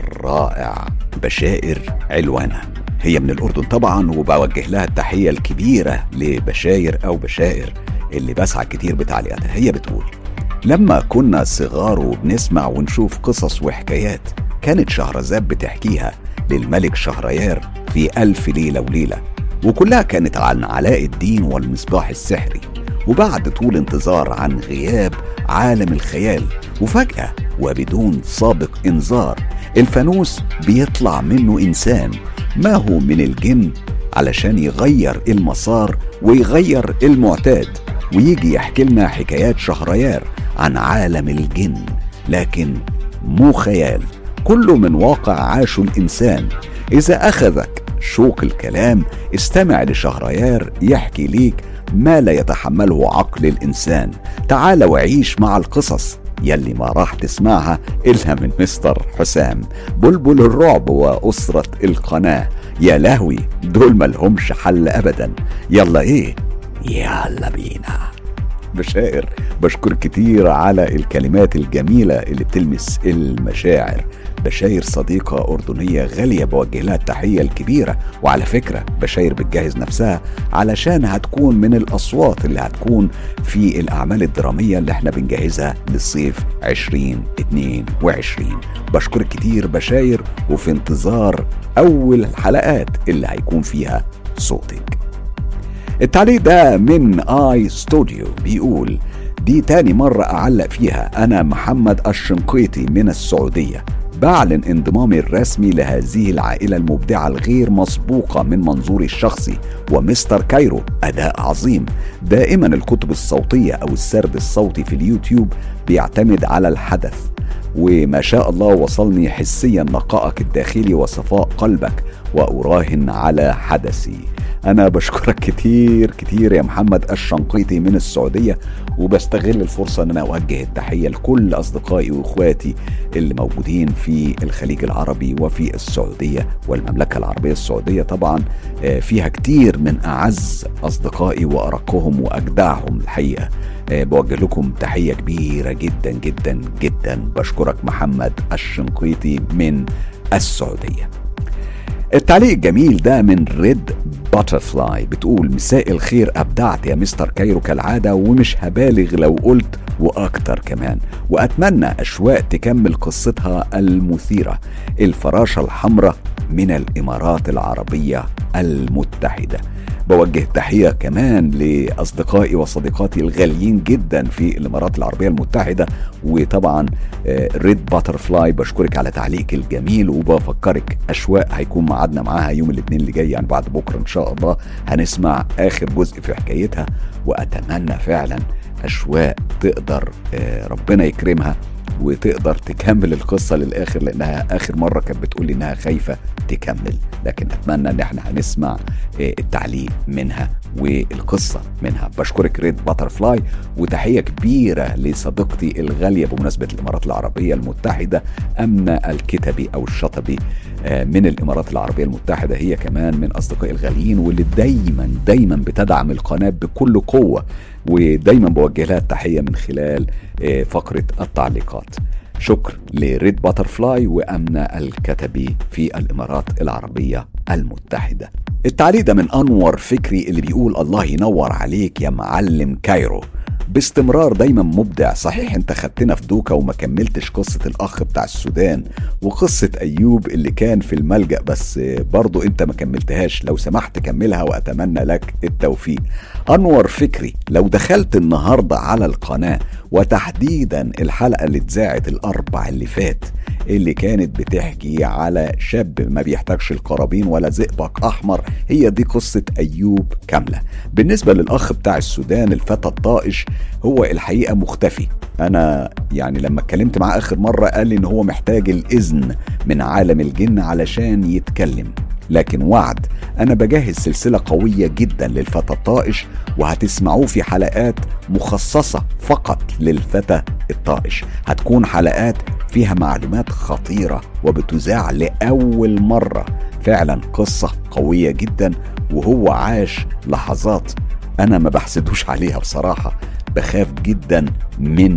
الرائع بشائر علوانة هي من الأردن طبعا وبوجه لها التحية الكبيرة لبشاير أو بشائر اللي بسعى كتير بتعليقاتها هي بتقول لما كنا صغار وبنسمع ونشوف قصص وحكايات كانت شهرزاد بتحكيها للملك شهريار في ألف ليلة وليلة وكلها كانت عن علاء الدين والمصباح السحري وبعد طول انتظار عن غياب عالم الخيال وفجأة وبدون سابق انذار الفانوس بيطلع منه إنسان ما هو من الجن علشان يغير المسار ويغير المعتاد ويجي يحكي لنا حكايات شهريار عن عالم الجن لكن مو خيال كله من واقع عاشه الإنسان إذا أخذك شوق الكلام استمع لشهريار يحكي ليك ما لا يتحمله عقل الإنسان تعال وعيش مع القصص يلي ما راح تسمعها إلا من مستر حسام بلبل الرعب وأسرة القناة يا لهوي دول ملهمش حل أبدا يلا إيه يلا بينا بشائر بشكر كتير على الكلمات الجميلة اللي بتلمس المشاعر بشاير صديقة أردنية غالية بوجه لها التحية الكبيرة وعلى فكرة بشاير بتجهز نفسها علشان هتكون من الأصوات اللي هتكون في الأعمال الدرامية اللي احنا بنجهزها للصيف 2022 بشكرك كتير بشاير وفي انتظار أول الحلقات اللي هيكون فيها صوتك التعليق ده من اي ستوديو بيقول دي تاني مرة أعلق فيها أنا محمد الشنقيطي من السعودية بعلن انضمامي الرسمي لهذه العائلة المبدعة الغير مسبوقة من منظوري الشخصي ومستر كايرو أداء عظيم دائما الكتب الصوتية أو السرد الصوتي في اليوتيوب بيعتمد على الحدث وما شاء الله وصلني حسيا نقائك الداخلي وصفاء قلبك وأراهن على حدثي أنا بشكرك كتير كتير يا محمد الشنقيطي من السعودية وبستغل الفرصة أن أنا أوجه التحية لكل أصدقائي وإخواتي اللي موجودين في الخليج العربي وفي السعودية والمملكة العربية السعودية طبعا آه، فيها كتير من أعز أصدقائي وأرقهم وأجدعهم الحقيقة آه، بوجه لكم تحية كبيرة جدا جدا جدا بشكرك محمد الشنقيطي من السعودية التعليق الجميل ده من ريد باترفلاي بتقول مساء الخير ابدعت يا مستر كايرو كالعاده ومش هبالغ لو قلت واكتر كمان واتمنى اشواق تكمل قصتها المثيره الفراشه الحمراء من الإمارات العربية المتحدة بوجه تحية كمان لأصدقائي وصديقاتي الغاليين جدا في الإمارات العربية المتحدة وطبعا ريد باترفلاي بشكرك على تعليقك الجميل وبفكرك أشواق هيكون معادنا معاها يوم الاثنين اللي جاي يعني بعد بكرة إن شاء الله هنسمع آخر جزء في حكايتها وأتمنى فعلا أشواق تقدر آه، ربنا يكرمها وتقدر تكمل القصة للآخر لأنها آخر مرة كانت بتقول لي إنها خايفة تكمل لكن أتمنى إن احنا هنسمع آه، التعليق منها والقصة منها بشكرك ريد باترفلاي وتحية كبيرة لصديقتي الغالية بمناسبة الإمارات العربية المتحدة أمنة الكتبي أو الشطبي آه، من الإمارات العربية المتحدة هي كمان من أصدقائي الغاليين واللي دايما دايما بتدعم القناة بكل قوة ودايما بوجه لها التحية من خلال آه، فقرة التعليقات شكر لريد باترفلاي وأمنة الكتبي في الإمارات العربية المتحدة التعليق ده من أنور فكري اللي بيقول الله ينور عليك يا معلم كايرو باستمرار دايما مبدع صحيح انت خدتنا في دوكا وما كملتش قصة الاخ بتاع السودان وقصة ايوب اللي كان في الملجأ بس برضو انت ما كملتهاش لو سمحت كملها واتمنى لك التوفيق انور فكري لو دخلت النهاردة على القناة وتحديدا الحلقة اللي اتذاعت الاربع اللي فات اللي كانت بتحكي على شاب ما بيحتاجش القرابين ولا زئبق احمر هي دي قصة ايوب كاملة بالنسبة للاخ بتاع السودان الفتى الطائش هو الحقيقة مختفي انا يعني لما اتكلمت معاه اخر مرة قال لي ان هو محتاج الاذن من عالم الجن علشان يتكلم لكن وعد انا بجهز سلسله قويه جدا للفتى الطائش وهتسمعوه في حلقات مخصصه فقط للفتى الطائش هتكون حلقات فيها معلومات خطيره وبتذاع لاول مره فعلا قصه قويه جدا وهو عاش لحظات انا ما بحسدوش عليها بصراحه بخاف جدا من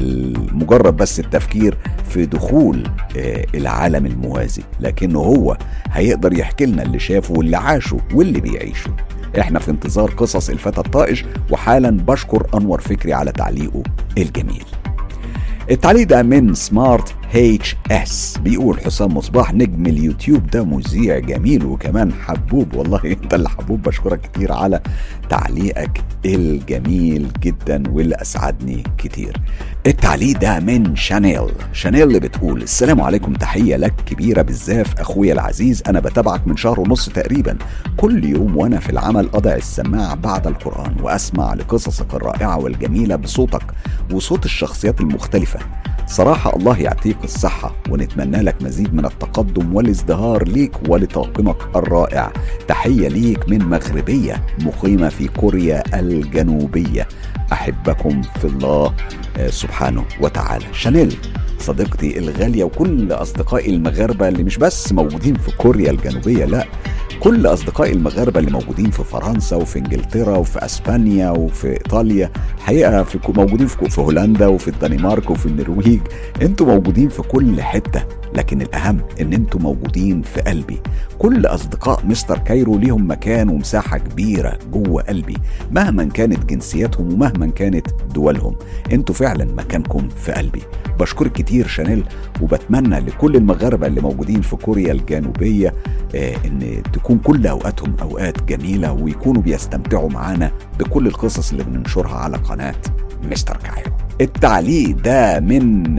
مجرد بس التفكير في دخول آه، العالم الموازي لكنه هو هيقدر يحكي لنا اللي شافه واللي عاشه واللي بيعيشه احنا في انتظار قصص الفتى الطائش وحالا بشكر انور فكري على تعليقه الجميل التعليق ده من سمارت اتش اس بيقول حسام مصباح نجم اليوتيوب ده مذيع جميل وكمان حبوب والله انت اللي حبوب بشكرك كتير على تعليقك الجميل جدا واللي اسعدني كتير التعليق ده من شانيل شانيل اللي بتقول السلام عليكم تحية لك كبيرة بالزاف أخويا العزيز أنا بتابعك من شهر ونص تقريبا كل يوم وأنا في العمل أضع السماعة بعد القرآن وأسمع لقصصك الرائعة والجميلة بصوتك وصوت الشخصيات المختلفة صراحة الله يعطيك الصحة ونتمنى لك مزيد من التقدم والازدهار ليك ولطاقمك الرائع تحية ليك من مغربية مقيمة في كوريا الجنوبية أحبكم في الله آه، سبحانه وتعالى شانيل صديقتي الغالية وكل أصدقائي المغاربة اللي مش بس موجودين في كوريا الجنوبية لا كل أصدقائي المغاربة اللي موجودين في فرنسا وفي إنجلترا وفي أسبانيا وفي إيطاليا الحقيقة في موجودين في, في هولندا وفي الدنمارك وفي النرويج انتوا موجودين في كل حتة لكن الأهم إن انتوا موجودين في قلبي كل أصدقاء مستر كايرو ليهم مكان ومساحة كبيرة جوه قلبي مهما كانت جنسياتهم ومهما كانت دولهم انتوا فعلا مكانكم في قلبي بشكرك كتير شانيل وبتمنى لكل المغاربة اللي موجودين في كوريا الجنوبية آه ان تكون كل اوقاتهم اوقات جميلة ويكونوا بيستمتعوا معانا بكل القصص اللي بننشرها على قناة مستر كايرو التعليق ده من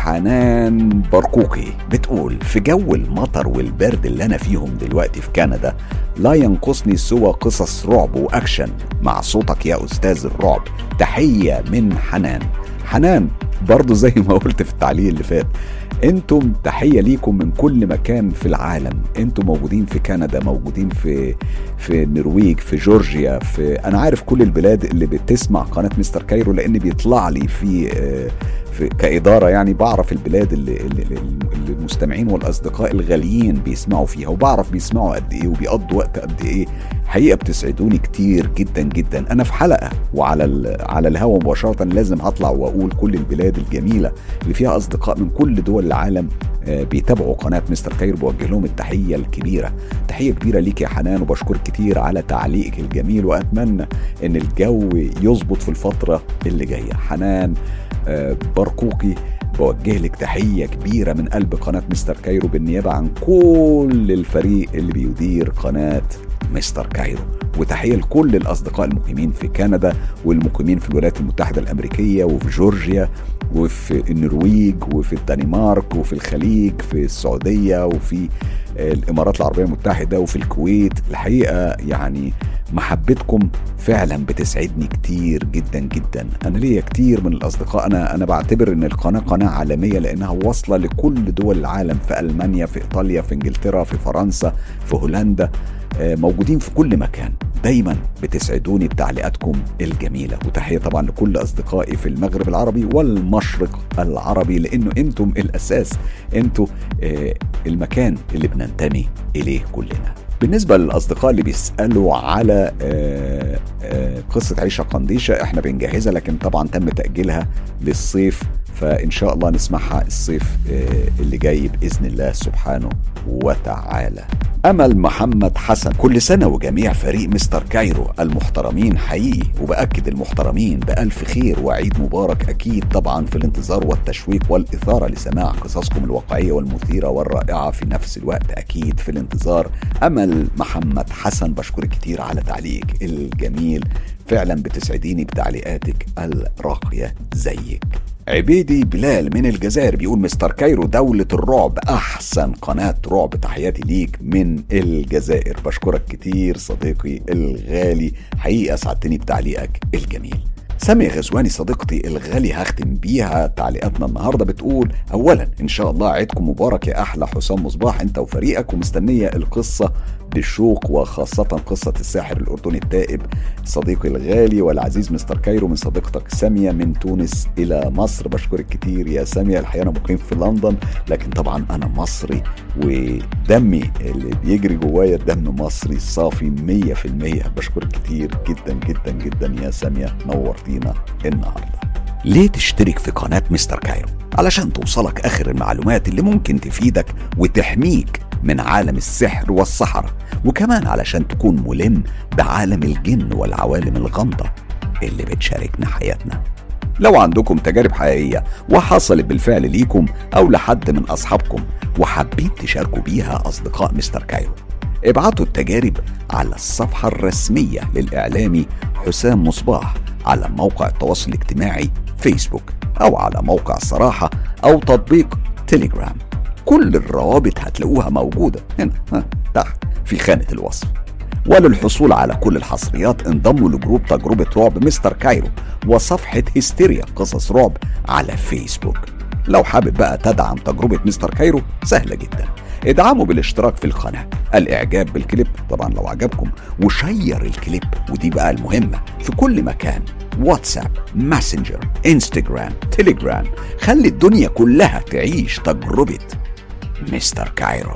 حنان برقوقي بتقول في جو المطر والبرد اللي انا فيهم دلوقتي في كندا لا ينقصني سوى قصص رعب واكشن مع صوتك يا استاذ الرعب تحيه من حنان حنان برضه زي ما قلت في التعليق اللي فات انتم تحيه ليكم من كل مكان في العالم انتم موجودين في كندا موجودين في في النرويج في جورجيا في انا عارف كل البلاد اللي بتسمع قناه مستر كايرو لان بيطلع لي في آه، في كإدارة يعني بعرف البلاد اللي, اللي, اللي المستمعين والأصدقاء الغاليين بيسمعوا فيها وبعرف بيسمعوا قد إيه وبيقضوا وقت قد إيه حقيقة بتسعدوني كتير جدا جدا أنا في حلقة وعلى على الهوا مباشرة لازم هطلع وأقول كل البلاد الجميلة اللي فيها أصدقاء من كل دول العالم آه، بيتابعوا قناة مستر خير بوجه لهم التحية الكبيرة تحية كبيرة ليك يا حنان وبشكرك كتير على تعليقك الجميل وأتمنى إن الجو يظبط في الفترة اللي جاية حنان آه، برقوقي بوجه لك تحية كبيرة من قلب قناة مستر كايرو بالنيابة عن كل الفريق اللي بيدير قناة مستر كايرو وتحية لكل الأصدقاء المقيمين في كندا والمقيمين في الولايات المتحدة الأمريكية وفي جورجيا وفي النرويج وفي الدنمارك وفي الخليج في السعودية وفي الإمارات العربية المتحدة وفي الكويت الحقيقة يعني محبتكم فعلا بتسعدني كتير جدا جدا انا ليا كتير من الاصدقاء انا انا بعتبر ان القناه قناه عالميه لانها واصله لكل دول العالم في المانيا في ايطاليا في انجلترا في فرنسا في هولندا موجودين في كل مكان دايما بتسعدوني بتعليقاتكم الجميلة وتحية طبعا لكل أصدقائي في المغرب العربي والمشرق العربي لأنه أنتم الأساس أنتم المكان اللي بننتمي إليه كلنا بالنسبة للأصدقاء اللي بيسألوا على قصة عيشة قنديشة احنا بنجهزها لكن طبعا تم تأجيلها للصيف فإن شاء الله نسمعها الصيف اللي جاي بإذن الله سبحانه وتعالى أمل محمد حسن كل سنة وجميع فريق مستر كايرو المحترمين حقيقي وبأكد المحترمين بألف خير وعيد مبارك أكيد طبعا في الانتظار والتشويق والإثارة لسماع قصصكم الواقعية والمثيرة والرائعة في نفس الوقت أكيد في الانتظار أمل محمد حسن بشكرك كتير على تعليقك الجميل فعلا بتسعديني بتعليقاتك الراقية زيك عبيدي بلال من الجزائر بيقول مستر كايرو دولة الرعب أحسن قناة رعب تحياتي ليك من الجزائر بشكرك كتير صديقي الغالي حقيقة سعدتني بتعليقك الجميل سامية غزواني صديقتي الغالي هختم بيها تعليقاتنا النهارده بتقول اولا ان شاء الله عيدكم مبارك يا احلى حسام مصباح انت وفريقك ومستنيه القصه بالشوق وخاصة قصة الساحر الأردني التائب صديقي الغالي والعزيز مستر كايرو من صديقتك سامية من تونس إلى مصر بشكرك كتير يا سامية الحقيقة أنا مقيم في لندن لكن طبعا أنا مصري ودمي اللي بيجري جوايا دم مصري صافي مية في المية بشكرك كتير جدا جدا جدا يا سامية نورتينا النهارده ليه تشترك في قناة مستر كايرو؟ علشان توصلك آخر المعلومات اللي ممكن تفيدك وتحميك من عالم السحر والسحرة وكمان علشان تكون ملم بعالم الجن والعوالم الغامضة اللي بتشاركنا حياتنا لو عندكم تجارب حقيقية وحصلت بالفعل ليكم أو لحد من أصحابكم وحابين تشاركوا بيها أصدقاء مستر كايرو ابعتوا التجارب على الصفحة الرسمية للإعلامي حسام مصباح على موقع التواصل الاجتماعي فيسبوك أو على موقع الصراحة أو تطبيق تليجرام كل الروابط هتلاقوها موجودة هنا ها تحت في خانة الوصف وللحصول على كل الحصريات انضموا لجروب تجربة رعب مستر كايرو وصفحة هستيريا قصص رعب على فيسبوك لو حابب بقى تدعم تجربة مستر كايرو سهلة جدا ادعموا بالاشتراك في القناة الاعجاب بالكليب طبعا لو عجبكم وشير الكليب ودي بقى المهمة في كل مكان واتساب ماسنجر انستجرام تليجرام خلي الدنيا كلها تعيش تجربة مستر كايرو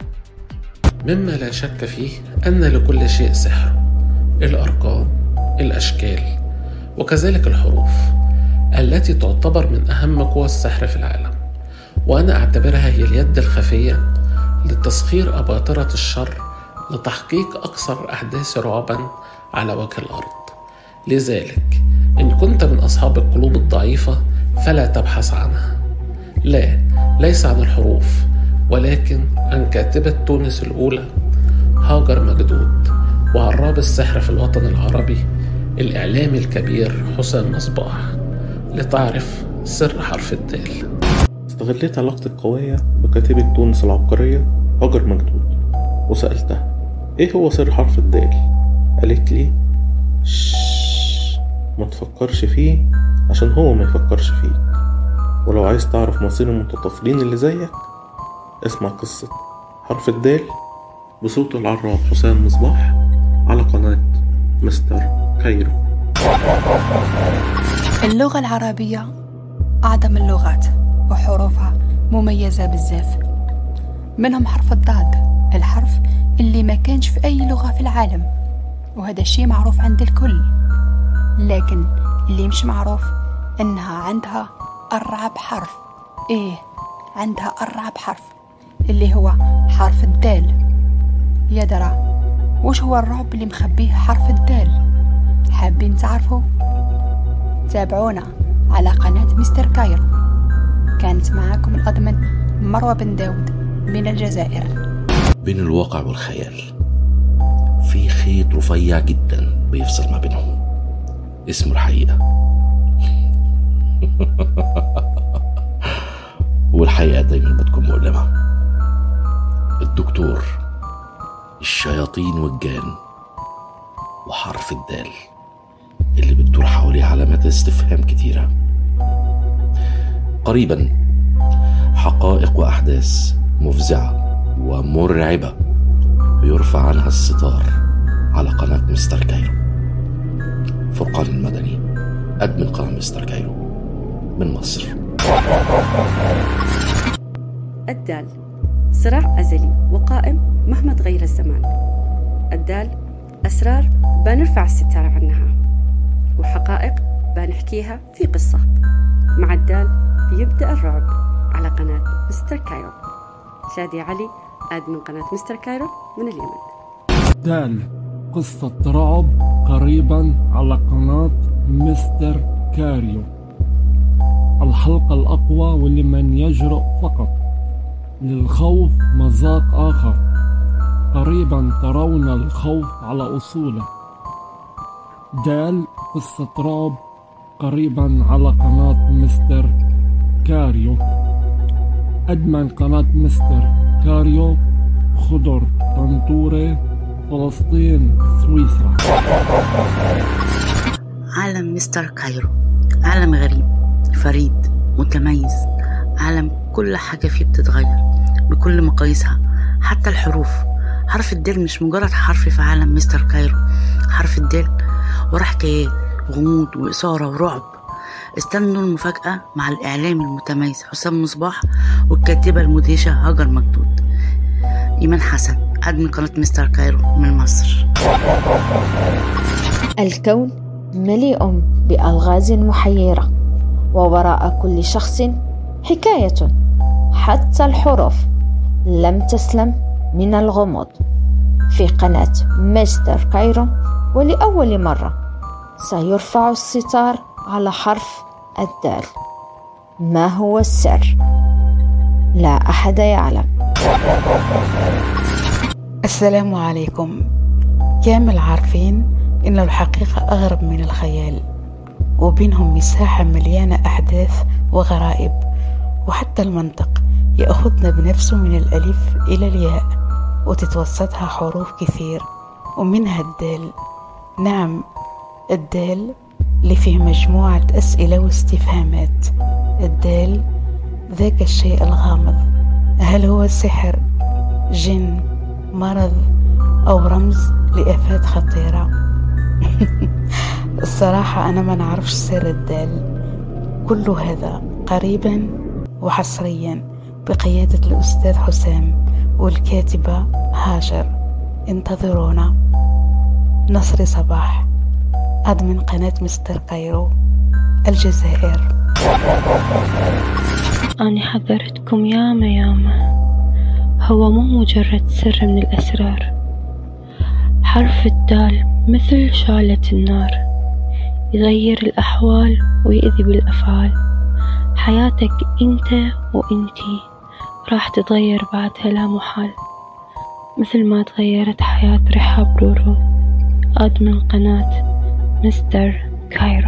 مما لا شك فيه أن لكل شيء سحر الأرقام الأشكال وكذلك الحروف التي تعتبر من أهم قوى السحر في العالم وأنا أعتبرها هي اليد الخفية لتسخير أباطرة الشر لتحقيق أكثر أحداث رعبا على وجه الأرض لذلك إن كنت من أصحاب القلوب الضعيفة فلا تبحث عنها لا ليس عن الحروف ولكن عن كاتبة تونس الأولى هاجر مجدود وعراب السحر في الوطن العربي الإعلامي الكبير حسام مصباح لتعرف سر حرف الدال استغليت علاقتي القوية بكاتبة تونس العبقرية هاجر مجدود وسألتها ايه هو سر حرف الدال قالت لي شش ما تفكرش فيه عشان هو ما يفكرش فيك ولو عايز تعرف مصير المتطفلين اللي زيك اسمع قصة حرف الدال بصوت العراب حسام مصباح على قناة مستر كايرو اللغة العربية أعظم اللغات وحروفها مميزة بزاف منهم حرف الضاد الحرف اللي ما كانش في أي لغة في العالم وهذا الشيء معروف عند الكل لكن اللي مش معروف إنها عندها أرعب حرف إيه عندها أرعب حرف اللي هو حرف الدال يا درا وش هو الرعب اللي مخبيه حرف الدال حابين تعرفوا تابعونا على قناة مستر كايرو كانت معاكم الأضمن مروة بن داود من الجزائر بين الواقع والخيال في خيط رفيع جدا بيفصل ما بينهم اسمه الحقيقة والحقيقة دايما بتكون مؤلمة الدكتور الشياطين والجان وحرف الدال اللي بتدور حواليه علامات استفهام كتيرة قريبا حقائق وأحداث مفزعة ومرعبة بيرفع عنها الستار على قناة مستر كايرو فرقان المدني أدمن قناة مستر كايرو من مصر الدال صراع أزلي وقائم مهما تغير الزمان الدال أسرار بنرفع الستار عنها وحقائق بنحكيها في قصة مع الدال بيبدأ الرعب على قناة مستر كايرو شادي علي أدمن قناة مستر كايرو من اليمن دال قصة رعب قريبا على قناة مستر كاريو الحلقة الأقوى ولمن يجرؤ فقط للخوف مذاق آخر قريبا ترون الخوف على أصوله دال قصة رعب قريبا على قناة مستر كاريو أدمن قناة مستر كاريو خضر طنطورة فلسطين سويسرا عالم مستر كايرو عالم غريب فريد متميز عالم كل حاجة فيه بتتغير بكل مقاييسها حتى الحروف حرف الدال مش مجرد حرف في عالم مستر كايرو حرف الدال وراه حكايات غموض وإثارة ورعب استنوا المفاجأة مع الإعلامي المتميز حسام مصباح والكاتبة المدهشة هاجر مجدود إيمان حسن أدمن قناة مستر كايرو من مصر الكون مليء بألغاز محيرة ووراء كل شخص حكاية حتى الحروف لم تسلم من الغموض في قناة مستر كايرو ولأول مرة سيرفع الستار على حرف الدال ما هو السر لا أحد يعلم السلام عليكم كامل عارفين إن الحقيقة أغرب من الخيال وبينهم مساحة مليانة أحداث وغرائب وحتى المنطق يأخذنا بنفسه من الألف إلى الياء وتتوسطها حروف كثير ومنها الدال نعم الدال اللي فيه مجموعة أسئلة واستفهامات الدال ذاك الشيء الغامض هل هو سحر جن مرض أو رمز لآفات خطيرة الصراحة أنا ما نعرفش سر الدال كل هذا قريبا وحصريا بقيادة الأستاذ حسام والكاتبة هاجر انتظرونا نصر صباح أدمن قناة مستر كايرو الجزائر أنا حذرتكم ياما ياما هو مو مجرد سر من الأسرار حرف الدال مثل شعلة النار يغير الأحوال ويأذي بالأفعال حياتك أنت وأنتي راح تتغير بعدها لا محال مثل ما تغيرت حياة رحاب رورو أدمن قناة مستر كايرو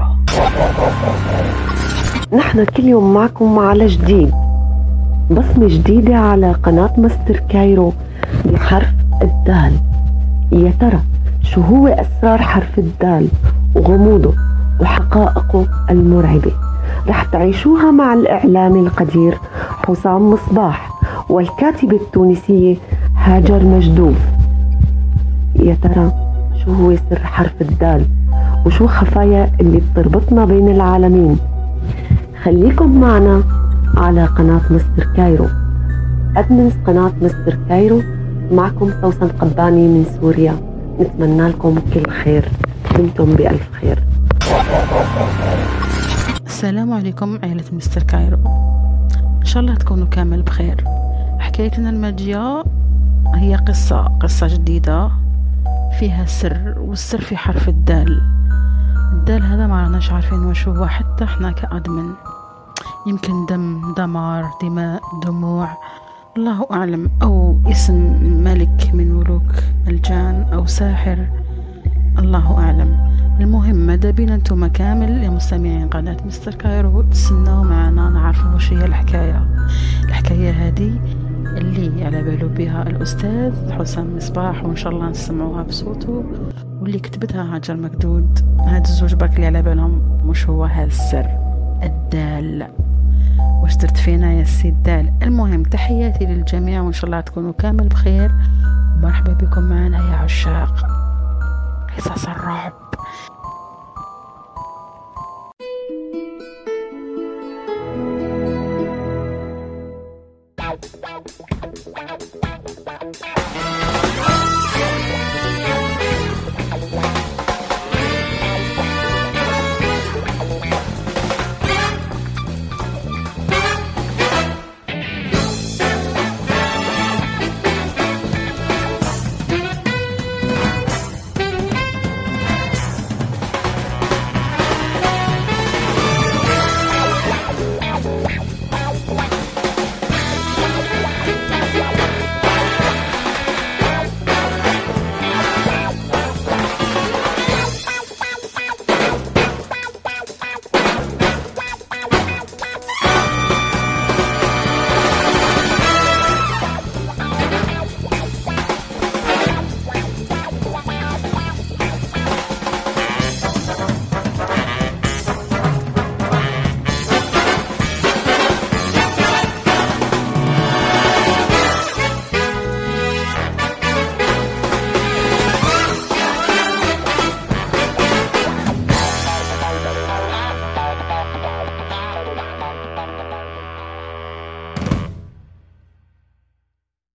نحن كل يوم معكم على جديد بصمة جديدة على قناة مستر كايرو بحرف الدال يا ترى شو هو أسرار حرف الدال وغموضه وحقائقه المرعبة رح تعيشوها مع الإعلامي القدير حسام مصباح والكاتبة التونسية هاجر مجدوب يا ترى شو هو سر حرف الدال وشو خفايا اللي بتربطنا بين العالمين خليكم معنا على قناة مستر كايرو أدمن قناة مستر كايرو معكم سوسن قباني من سوريا نتمنى لكم كل خير دمتم بألف خير السلام عليكم عائلة مستر كايرو إن شاء الله تكونوا كامل بخير حكايتنا الماجية هي قصة قصة جديدة فيها سر والسر في حرف الدال الدال هذا ما راناش عارفين واش هو حتى احنا كأدمن يمكن دم دمار دماء دموع الله أعلم أو اسم ملك من ملوك الجان أو ساحر الله أعلم المهم ماذا بينا انتم كامل يا مستمعين قناة مستر كايرو تسناو معنا نعرفوا وش هي الحكاية الحكاية هذه اللي على باله بها الأستاذ حسام مصباح وإن شاء الله نسمعوها بصوته واللي كتبتها هاجر مكدود هاد الزوج برك اللي على بالهم مش هو هذا السر الدال واش درت فينا يا سي الدال المهم تحياتي للجميع وإن شاء الله تكونوا كامل بخير ومرحبا بكم معنا يا عشاق قصص الرعب